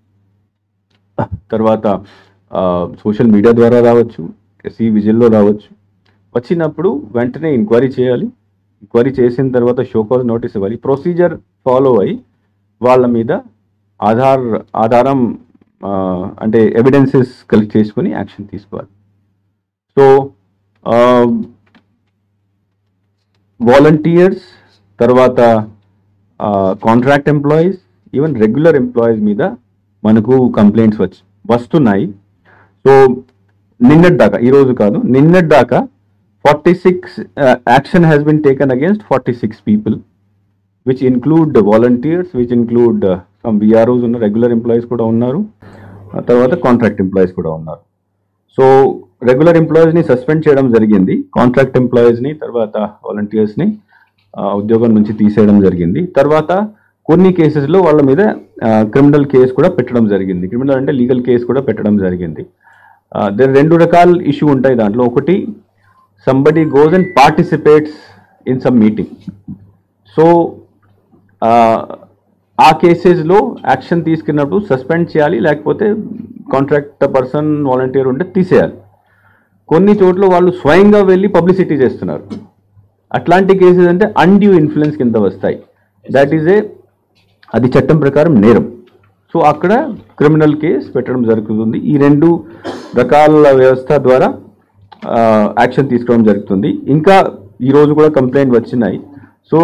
తర్వాత సోషల్ మీడియా ద్వారా రావచ్చు ఎస్సీ విజిల్లో రావచ్చు వచ్చినప్పుడు వెంటనే ఎంక్వైరీ చేయాలి ఎంక్వైరీ చేసిన తర్వాత షోకాజ్ నోటీస్ ఇవ్వాలి ప్రొసీజర్ ఫాలో అయ్యి వాళ్ళ మీద ఆధార్ ఆధారం ఆ, అంటే ఎవిడెన్సెస్ కలెక్ట్ చేసుకుని యాక్షన్ తీసుకోవాలి సో వాలంటీర్స్ తర్వాత contract employees even regular employees మీద మనకు కంప్లైంట్స్ వచ్చి వస్తున్నాయి సో నిన్నటి దాకా ఈ రోజు కాదు నిన్నటి దాకా forty six action has been taken against forty six people which include volunteers which include some VROs ఉన్న రెగ్యులర్ ఎంప్లాయీస్ కూడా ఉన్నారు ఆ తర్వాత కాంట్రాక్ట్ ఎంప్లాయీస్ కూడా ఉన్నారు సో రెగ్యులర్ ఎంప్లాయీస్ని సస్పెండ్ చేయడం జరిగింది కాంట్రాక్ట్ ఎంప్లాయీస్ని తర్వాత వాలంటీర్స్ని ఉద్యోగం నుంచి తీసేయడం జరిగింది తర్వాత కొన్ని కేసెస్లో వాళ్ళ మీద క్రిమినల్ కేసు కూడా పెట్టడం జరిగింది క్రిమినల్ అంటే లీగల్ కేసు కూడా పెట్టడం జరిగింది దెన్ రెండు రకాల ఇష్యూ ఉంటాయి దాంట్లో ఒకటి somebody goes and participates in some meeting so ఆ కేసెస్లో యాక్షన్ తీసుకున్నప్పుడు సస్పెండ్ చేయాలి లేకపోతే కాంట్రాక్ట్ పర్సన్ వాలంటీర్ ఉంటే తీసేయాలి కొన్ని చోట్ల వాళ్ళు స్వయంగా వెళ్ళి పబ్లిసిటీ చేస్తున్నారు అట్లాంటి కేసెస్ అంటే అన్డ్యూ ఇన్ఫ్లుయెన్స్ కింద వస్తాయి దట్ ఈజ్ ఏ అది చట్టం ప్రకారం నేరం సో అక్కడ క్రిమినల్ కేసు పెట్టడం జరుగుతుంది ఈ రెండు రకాల వ్యవస్థ ద్వారా యాక్షన్ తీసుకోవడం జరుగుతుంది ఇంకా ఈ రోజు కూడా కంప్లైంట్ వచ్చినాయి సో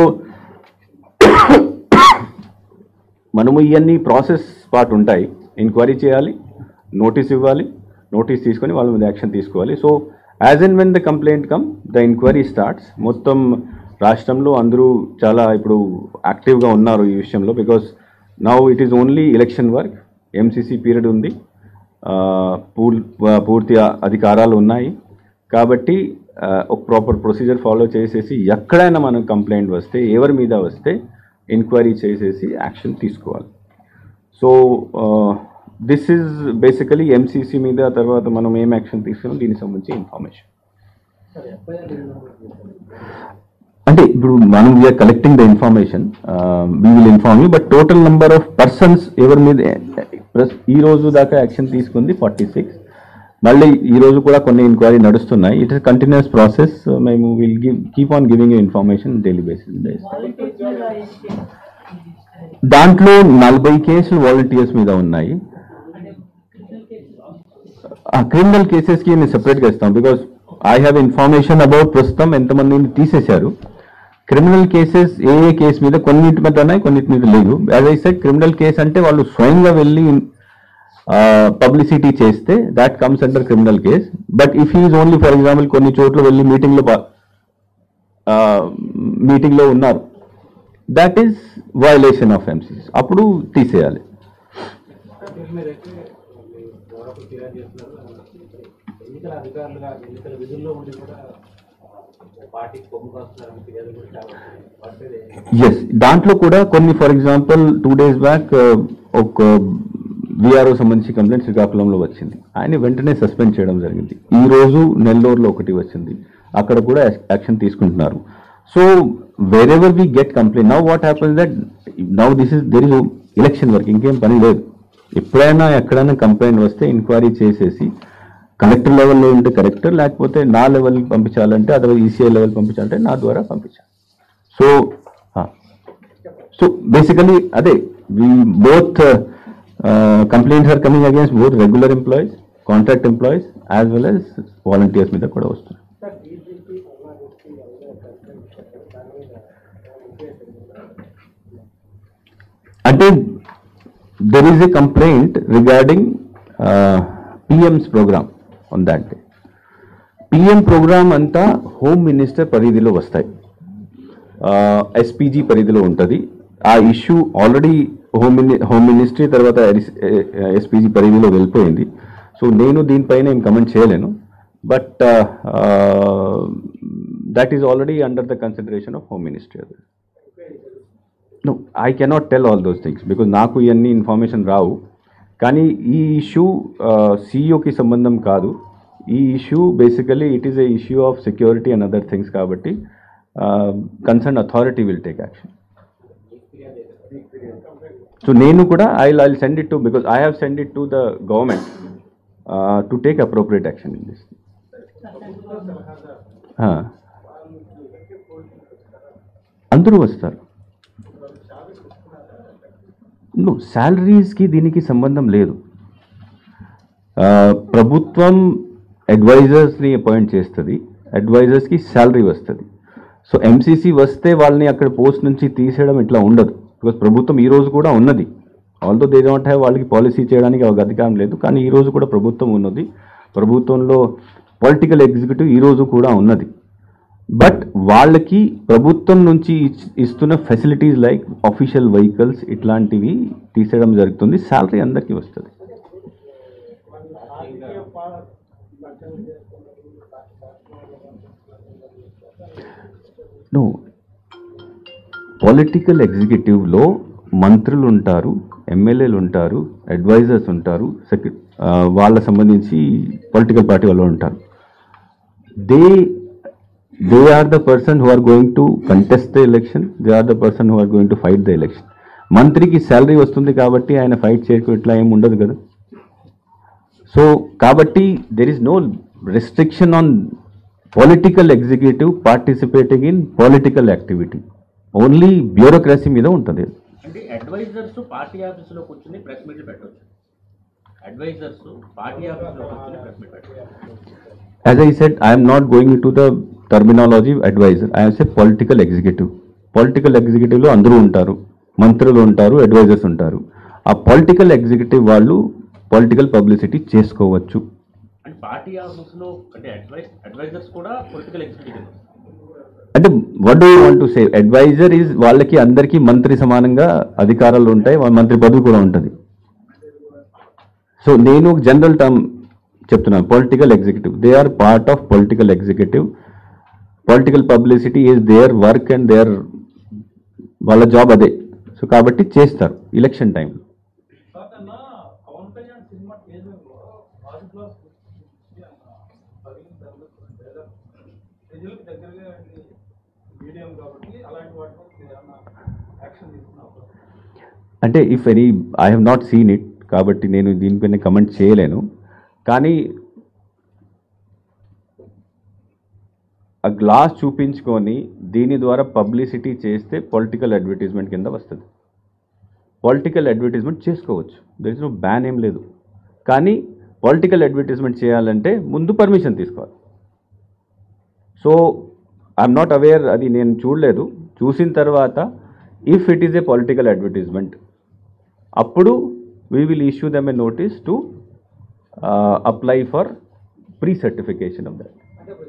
మనము ఇవన్నీ ప్రాసెస్ పార్ట్ ఉంటాయి ఎంక్వైరీ చేయాలి నోటీస్ ఇవ్వాలి నోటీస్ తీసుకొని వాళ్ళ మీద యాక్షన్ తీసుకోవాలి so as and when the complaint come the enquiry starts మొత్తం రాష్ట్రంలో అందరూ చాలా ఇప్పుడు యాక్టివ్గా ఉన్నారు ఈ విషయంలో because now it is only election work MCC period ఉంది ఆ, పూర్- పూర్తి అధికారాలు ఉన్నాయి కాబట్టి ఆ, ఒక ప్రాపర్ ప్రొసీజర్ ఫాలో చేసేసి ఎక్కడైనా మనకు కంప్లైంట్ వస్తే ఎవరి మీద వస్తే ఎంక్వైరీ చేసేసి యాక్షన్ తీసుకోవాలి so this is basically MCC మీద తర్వాత మనం ఏం యాక్షన్ తీసుకున్నాం దీనికి సంబంధించి ఇన్ఫర్మేషన్ అంటే ఇప్పుడు మనం we are collecting the information we will inform you but total number of persons ఎవరి మీద ప్లస్ ఈ రోజు దాకా యాక్షన్ తీసుకుంది ఫార్టీ సిక్స్ మళ్ళీ ఈ రోజు కూడా కొన్ని ఎంక్వైరీ నడుస్తున్నాయి ఇట్ ఇస్ కంటిన్యూస్ ప్రాసెస్ మేము will give keep on giving information daily basis volunteers మీద ఎన్ని దాంట్లో నలభై కేసులు వాలంటీర్స్ మీద ఉన్నాయి అంటే క్రిమినల్ కేసులు క్రిమినల్ కేసెస్ కి నేను సెపరేట్ గా ఇస్తాం because I have information about ప్రస్తుతం ఎంతమందిని తీసేశారు క్రిమినల్ కేసెస్ ఏ ఏ కేసు మీద కొన్నిటి మీద ఉన్నాయి కొన్నిటి మీద లేదు as I said criminal case అంటే వాళ్ళు స్వయంగా వెళ్ళి పబ్లిసిటీ చేస్తే that comes under criminal case but if is only for example కొన్ని చోట్ల వెళ్ళి మీటింగ్ లో మీటింగ్ లో ఉన్నారు that is violation of MCC అప్పుడు తీసేయాలి దీని మీద అయితే గౌరవ ఫిర్యాదు చేస్తున్నారు ఎన్నికల అధికారులుగా ఎన్నికల విధుల్లో ఉండి కూడా పార్టీకి కొమ్ము కాస్తున్నారని ఫిర్యాదు కూడా చాలా వస్తున్నాయి. వాటి మీద ఏం- ఎస్ దాంట్లో కూడా కొన్ని for example two days back ఒక విఆర్ఓ సంబంధించి కంప్లైంట్ శ్రీకాకుళంలో వచ్చింది ఆయన వెంటనే సస్పెండ్ చేయడం జరిగింది ఈ రోజు నెల్లూరులో ఒకటి వచ్చింది అక్కడ కూడా యాక్షన్ తీసుకుంటున్నారు so wherever we get complaint now what happens that now this is there is election work ఇంకేం పని లేదు ఎప్పుడైనా ఎక్కడైనా కంప్లైంట్ వస్తే ఎంక్వైరీ చేసేసి కలెక్టర్ లెవెల్లో ఉంటే కలెక్టర్ లేకపోతే నా లెవెల్కి పంపించాలంటే అథవా ఈసీఐ లెవెల్ పంపించాలంటే నా ద్వారా పంపించాలి సో సో బేసికలీ అదే we both complaints are coming against both regular employees contract employees as well as volunteers మీద కూడా వస్తుంది అంటే there is a complaint regarding PM's programme on that day PM programme అంతా హోమ్ మినిస్టర్ పరిధిలో వస్తాయి SPG పరిధిలో ఉంటుంది ఆ issue already home mini home ministry తర్వాత ఎస్పీజీ పరిధిలో వెళ్ళిపోయింది సో నేను దీనిపైన ఏం కమెంట్ చేయలేను but that is already under the consideration of home ministry అది no I cannot tell all those things because నాకు ఇవన్నీ ఇన్ఫర్మేషన్ రావు కానీ ఈ ఇష్యూ సీఈఓకి సంబంధం కాదు ఈ issue basically it is a issue of security and other things కాబట్టి concern authority will take action so నేను కూడా I I send it to because I have send it to the government to take appropriate action in this అందరూ వస్తారు no శాలరీస్కి దీనికి సంబంధం లేదు ఆ, ప్రభుత్వం అడ్వైజర్స్ని అపాయింట్ చేస్తుంది అడ్వైజర్స్కి శాలరీ వస్తుంది సో ఎంసీసీ వస్తే వాళ్ళని అక్కడ పోస్ట్ నుంచి తీసేయడం ఇట్లా ఉండదు బికాస్ ప్రభుత్వం ఈ రోజు కూడా ఉన్నది ఆల్దో దే డోంట్ హ్యావ్ వాళ్ళకి పాలసీ చేయడానికి ఒక అధికారం లేదు కానీ ఈ రోజు కూడా ప్రభుత్వం ఉన్నది ప్రభుత్వంలో పొలిటికల్ ఎగ్జిక్యూటివ్ ఈ రోజు కూడా ఉన్నది బట్ వాళ్ళకి ప్రభుత్వం నుంచి ఇచ్- ఇస్తున్న ఫెసిలిటీస్ లైక్ అఫీషియల్ వెహికల్స్ ఇట్లాంటివి తీసేయడం జరుగుతుంది శాలరీ అందరికీ వస్తుంది నో పొలిటికల్ ఎగ్జిక్యూటివ్లో మంత్రులు ఉంటారు ఎమ్మెల్యేలు ఉంటారు అడ్వైజర్స్ ఉంటారు సెక్ర వాళ్ళ సంబంధించి పొలిటికల్ పార్టీ వాళ్ళు ఉంటారు they they are the person who are going to contest the election they are the person who are going to fight the election మంత్రికి శాలరీ వస్తుంది కాబట్టి ఆయన ఫైట్ చేయకు ఇట్లా ఏమి ఉండదు కదా సో కాబట్టి there is no restriction on political executive participating in political activity only bureaucracy మీద ఉంటుంది అంటే అడ్వైజర్స్ పార్టీ ఆఫీసులో కూర్చుని ప్రెస్ మీట్లు పెట్టవచ్చు అడ్వైజర్స్ పార్టీ ఆఫీసులో కూర్చుని ప్రెస్ మీట్ పెట్టవచ్చు As I said, I am not going into the terminology advisor. I am say political executive. Political ఎగ్జిక్యూటివ్లో అందరూ ఉంటారు మంత్రులు ఉంటారు అడ్వైజర్స్ ఉంటారు ఆ పొలిటికల్ ఎగ్జిక్యూటివ్ వాళ్ళు పొలిటికల్ పబ్లిసిటీ చేసుకోవచ్చు అండ్ పార్టీ ఆఫీసులో అంటే అడ్వైజ్ అడ్వైజర్స్ కూడా పొలిటికల్ ఎగ్జిక్యూటివ్ అంటే what you want to say adviser is వాళ్ళకి అందరికీ మంత్రి సమానంగా అధికారాలు ఉంటాయి వాళ్ళ మంత్రి పదవి కూడా ఉంటుంది సో నేను జనరల్ టర్మ్ చెప్తున్నాను political executive they are part of political executive political publicity is their work and their వాళ్ళ జాబ్ అదే సో కాబట్టి చేస్తారు ఎలక్షన్ టైం సార్ నిన్న పవన్ కళ్యాణ్ సినిమా ట్రైలర్లో రాజు క్లాస్ పగిలిన ట్రైలర్ ప్రజలకు దగ్గరగా వెళ్ళి మీడియం కాబట్టి అలాంటి వాటిలో మీరు ఏమన్నా యాక్షన్ తీసుకున్నారు అంటే if any I have not seen it కాబట్టి నేను దీనిపైన కమెంట్ చేయలేను కానీ ఆ గ్లాస్ చూపించుకొని దీని ద్వారా పబ్లిసిటీ చేస్తే పొలిటికల్ అడ్వర్టైజ్మెంట్ కింద వస్తుంది పొలిటికల్ అడ్వర్టైజ్మెంట్ చేసుకోవచ్చు దర్ ఇస్ నో బ్యాన్ ఏం లేదు కానీ పొలిటికల్ అడ్వర్టైజ్మెంట్ చేయాలంటే ముందు పర్మిషన్ తీసుకోవాలి సో ఐఎమ్ నాట్ అవేర్ అది నేను చూడలేదు చూసిన తర్వాత if it is a political advertisement అప్పుడు we will issue them a notice to apply for pre certification of that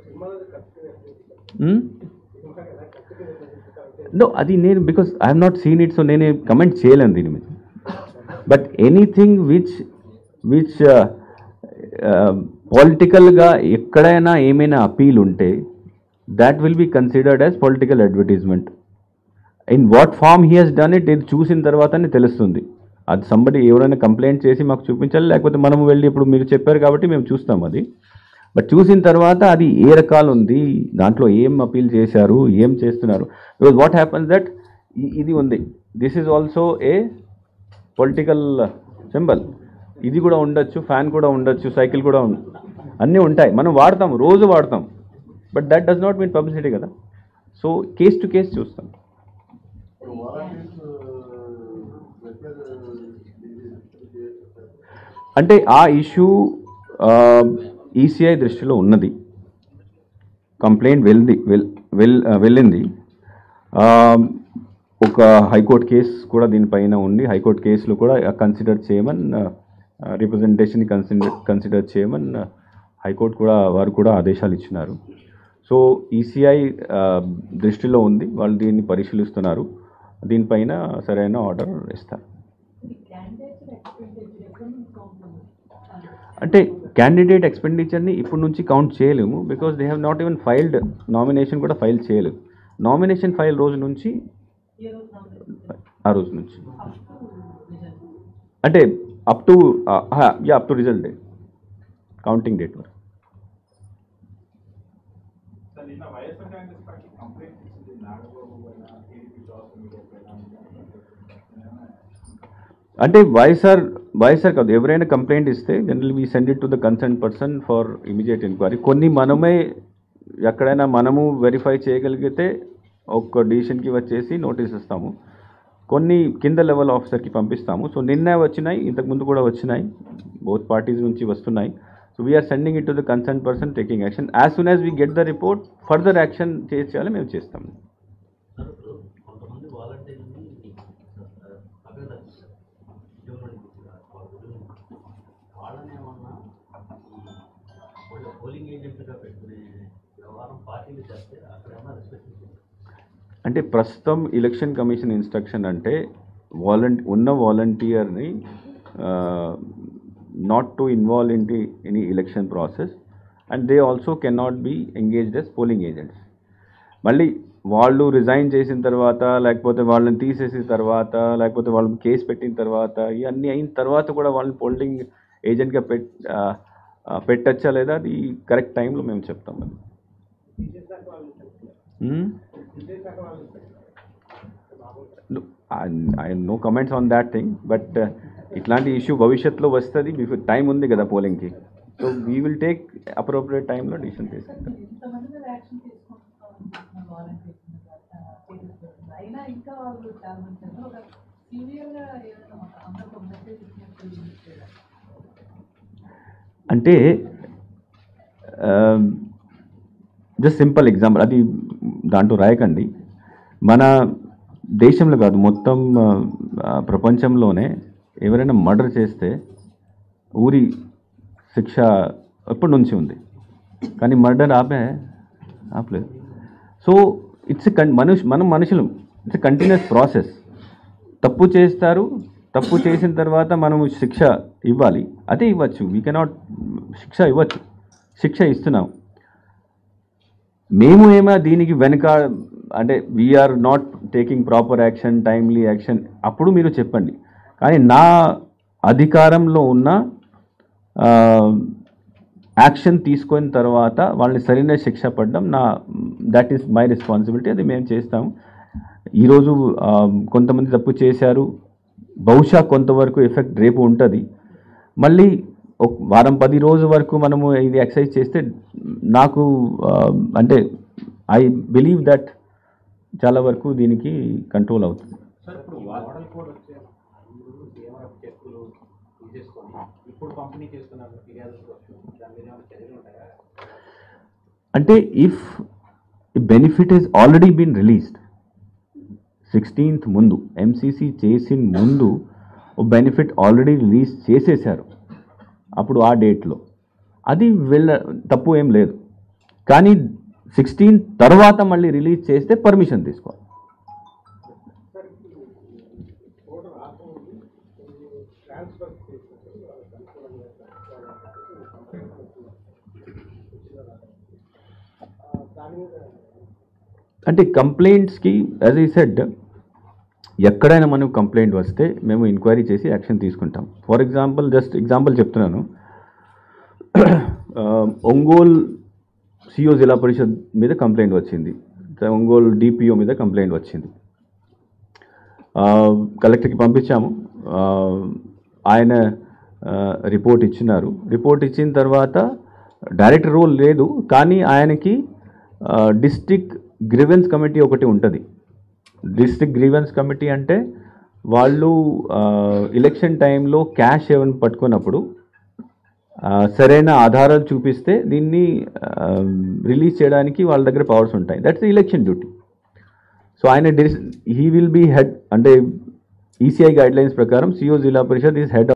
no అది నేను because I'm not seen it so నేను కమెంట్ చేయలేను దీని మీద బట్ ఎనీథింగ్ విచ్ విచ్ పొలిటికల్గా ఎక్కడైనా ఏమైనా అపీల్ ఉంటే that will be considered as political advertisement in what form he he's done it ఇది చూసిన తర్వాతనే తెలుస్తుంది అది సంబడి ఎవరైనా కంప్లైంట్ చేసి మాకు చూపించాలి లేకపోతే మనము వెళ్ళి ఇప్పుడు మీరు చెప్పారు కాబట్టి మేము చూస్తాం అది బట్ చూసిన తర్వాత అది ఏ రకాలు ఉంది దాంట్లో ఏం అపీల్ చేశారు ఏం చేస్తున్నారు బికాజ్ వాట్ హ్యాపన్స్ దట్ ఇది ఉంది this is also a political symbol ఇది కూడా ఉండొచ్చు ఫ్యాన్ కూడా ఉండొచ్చు సైకిల్ కూడా ఉం- అన్నీ ఉంటాయి మనం వాడతాం రోజు వాడతాం but that does not mean publicity కదా సో కేస్ టు కేస్ చూస్తాం వాలంటీర్స్ అంటే ఆ ఇష్యూ ఈసీఐ దృష్టిలో ఉన్నది కంప్లైంట్ వెళ్ళి వెల్ వెల్ వెళ్ళింది ఆ, ఒక హైకోర్టు కేసు కూడా దీనిపైన ఉంది హైకోర్టు కేసులో కూడా కన్సిడర్ చేయమని రిప్రజెంటేషన్ కన్సిడర్ కన్సిడర్ చేయమని హైకోర్టు కూడా వారు కూడా ఆదేశాలు ఇచ్చినారు సో ఈసీఐ దృష్టిలో ఉంది వాళ్ళు దీన్ని పరిశీలిస్తున్నారు దీనిపైన సరైన ఆర్డర్ ఇస్తారు ఇది క్యాండిడేట్స్ ఎక్స్పెక్టేషన్ ఎక్కడ నుంచి కౌంట్ అంటే క్యాండిడేట్ ఎక్స్పెండిచర్ని ఇప్పుడు నుంచి కౌంట్ చేయలేము because they have not even filed nomination కూడా ఫైల్ చేయలేదు నామినేషన్ ఫైల్ రోజు నుంచి ఏ రోజు నామినేషన్ ఆ రోజు నుంచి అప్ టు రిజల్ట్ అంటే up to yeah up to result day counting date వరకు సార్ నిన్న వైఎస్ఆర్ కాంగ్రెస్ పార్టీ కంప్లైంట్ ఇచ్చింది నాగబాబు పైన టీడీపీ సోషల్ మీడియా పైన అంటే వైఎస్ఆర్ వైఎస్ఆర్ కాదు ఎవరైనా కంప్లైంట్ ఇస్తే general we send it to the concern person for immediate enquiry కొన్ని మనమే ఎక్కడైనా మనము వెరిఫై చేయగలిగితే ఒక డిసిషన్కి వచ్చేసి నోటీస్ ఇస్తాము కొన్ని కింద లెవెల్ ఆఫీసర్కి పంపిస్తాము సో నిన్న వచ్చినాయి ఇంతకుముందు కూడా వచ్చినాయి బోత్ పార్టీస్ నుంచి వస్తున్నాయి so we're sending it to the concern person taking action as soon as we get the report further action చేయాలి మేము చేస్తాము సార్ ఇప్పుడు కొంతమంది వాలంటీర్ని అభ్యర్థిస్తారు ఉద్యోగంలోకి తీసుకురావాలి. వాళ్ళ ఉద్యోగం వాళ్ళని ఏమన్నా ఈ వాళ్ళు పోలింగ్ ఏజెంట్గా పెట్టుకునే వ్యవహారం పార్టీలు చేస్తే అక్కడ ఏమన్నా రెస్ట్రిక్షన్స్ ఉంటాయి అంటే ప్రస్తుతం ఎలక్షన్ కమిషన్ ఇన్స్ట్రక్షన్ అంటే వాలంటీ ఉన్న వాలంటీర్ని not to involve in the any election process and they also can not be engaged as polling agents మళ్ళీ వాళ్ళు రిజైన్ చేసిన తర్వాత లేకపోతే వాళ్ళని తీసేసిన తర్వాత లేకపోతే వాళ్ళని కేసు పెట్టిన తర్వాత ఇవన్నీ అయిన తర్వాత కూడా వాళ్ళని పోలింగ్ ఏజెంట్గా పెట్ ఆ, ఆ, పెట్టచ్చా లేదా అది కరెక్ట్ టైంలో మేము చెప్తాం అది తీసేసాక వాళ్ళు Hmm? తీసేసాక వాళ్ళు No, I no comments on that thing but ఇట్లాంటి ఇష్యూ భవిష్యత్తులో వస్తుంది మీకు టైం ఉంది కదా పోలింగ్కి so we will take appropriate టైంలో డిసిషన్ తీసుకుంటాం ఇంతమంది మీద యాక్షన్ తీసుకుంటున్నాం వాలంటీర్స్ మీద చేసేస్తున్నారు. అయినా ఇంకా వాళ్ళు చాలా మంది ఉన్నారు. ఒక సీనియర్గా ఏదైనా ఒక అందరికి ఒక మెసేజ్ ఇచ్చినట్టు చేయడం. అంటే జస్ట్ సింపుల్ ఎగ్జాంపుల్ అది దాంట్లో రాయకండి మన దేశంలో కాదు మొత్తం ఆ, ప్రపంచంలోనే ఎవరైనా మర్డర్ చేస్తే ఊరి శిక్ష ఎప్పటి నుంచి ఉంది కానీ మర్డర్ ఆపే ఆపలేదు సో ఇట్స్ కన్ మనుష్ మనం మనుషులు ఇట్స్ కంటిన్యూస్ ప్రాసెస్ తప్పు చేస్తారు తప్పు చేసిన తర్వాత మనము శిక్ష ఇవ్వాలి అదే ఇవ్వచ్చు వీ కెనాట్ శిక్ష ఇవ్వచ్చు శిక్ష ఇస్తున్నాం మేము ఏమో దీనికి వెనక అంటే we're not taking proper action timely action అప్పుడు మీరు చెప్పండి కానీ నా అధికారంలో ఉన్న యాక్షన్ తీసుకున్న తర్వాత వాళ్ళని సరైన శిక్ష పడడం నా దట్ ఈస్ మై రెస్పాన్సిబిలిటీ అది మేము చేస్తాం ఈరోజు ఆ, కొంతమంది తప్పు చేశారు బహుశా కొంతవరకు ఎఫెక్ట్ రేపు ఉంటుంది మళ్ళీ ఒక వారం పది రోజు వరకు మనము ఇది ఎక్సర్సైజ్ చేస్తే నాకు ఆ, అంటే ఐ బిలీవ్ దట్ చాలా వరకు దీనికి కంట్రోల్ అవుతుంది సార్ ఇప్పుడు మోడల్ కోడ్ వచ్చే ముందు ఏమైనా చెక్కులు తీసేసుకొని ఇప్పుడు పంపిణీ చేస్తున్నారు ఫిర్యాదులకు వచ్చి దాని మీద ఏమైనా చర్యలు ఉంటాయా అంటే if benefit is already been released sixteenth ముందు ఎంసీసీ చేసిన ముందు ఓ బెనిఫిట్ ఆల్రెడీ రిలీజ్ చేసేశారు అప్పుడు ఆ డేట్లో అది వెళ్ళ తప్పు ఏం లేదు కానీ సిక్స్టీన్ తర్వాత మళ్ళీ రిలీజ్ చేస్తే పర్మిషన్ తీసుకోవాలి అంటే కంప్లైంట్స్కి యాజ్ ఈ సెడ్ ఎక్కడైనా మనకు కంప్లైంట్ వస్తే మేము ఎంక్వైరీ చేసి యాక్షన్ తీసుకుంటాం ఫర్ ఎగ్జాంపుల్ జస్ట్ ఎగ్జాంపుల్ చెప్తున్నాను ఆ, ఒంగోల్ సిఓ జిల్లా పరిషత్ మీద కంప్లైంట్ వచ్చింది ఒంగోల్ డిపిఓ మీద కంప్లైంట్ వచ్చింది ఆ, కలెక్టర్కి పంపించాము ఆ, ఆయన ఆ, రిపోర్ట్ ఇచ్చినారు రిపోర్ట్ ఇచ్చిన తర్వాత డైరెక్టర్ రోల్ లేదు కానీ ఆయనకి డిస్ట్రిక్ట్ గ్రీవెన్స్ కమిటీ ఒకటి ఉంటుంది డిస్ట్రిక్ట్ గ్రీవెన్స్ కమిటీ అంటే వాళ్ళు ఎలక్షన్ టైంలో క్యాష్ ఏమైనా పట్టుకున్నప్పుడు ఆ, సరైన ఆధారాలు చూపిస్తే దీన్ని రిలీజ్ చేయడానికి వాళ్ళ దగ్గర పవర్స్ ఉంటాయి దట్స్ ఎలక్షన్ డ్యూటీ సో ఆయన హీ విల్ బీ హెడ్ అంటే ఈసీఐ గైడ్ లైన్స్ ప్రకారం CEO Zilla Parishad is head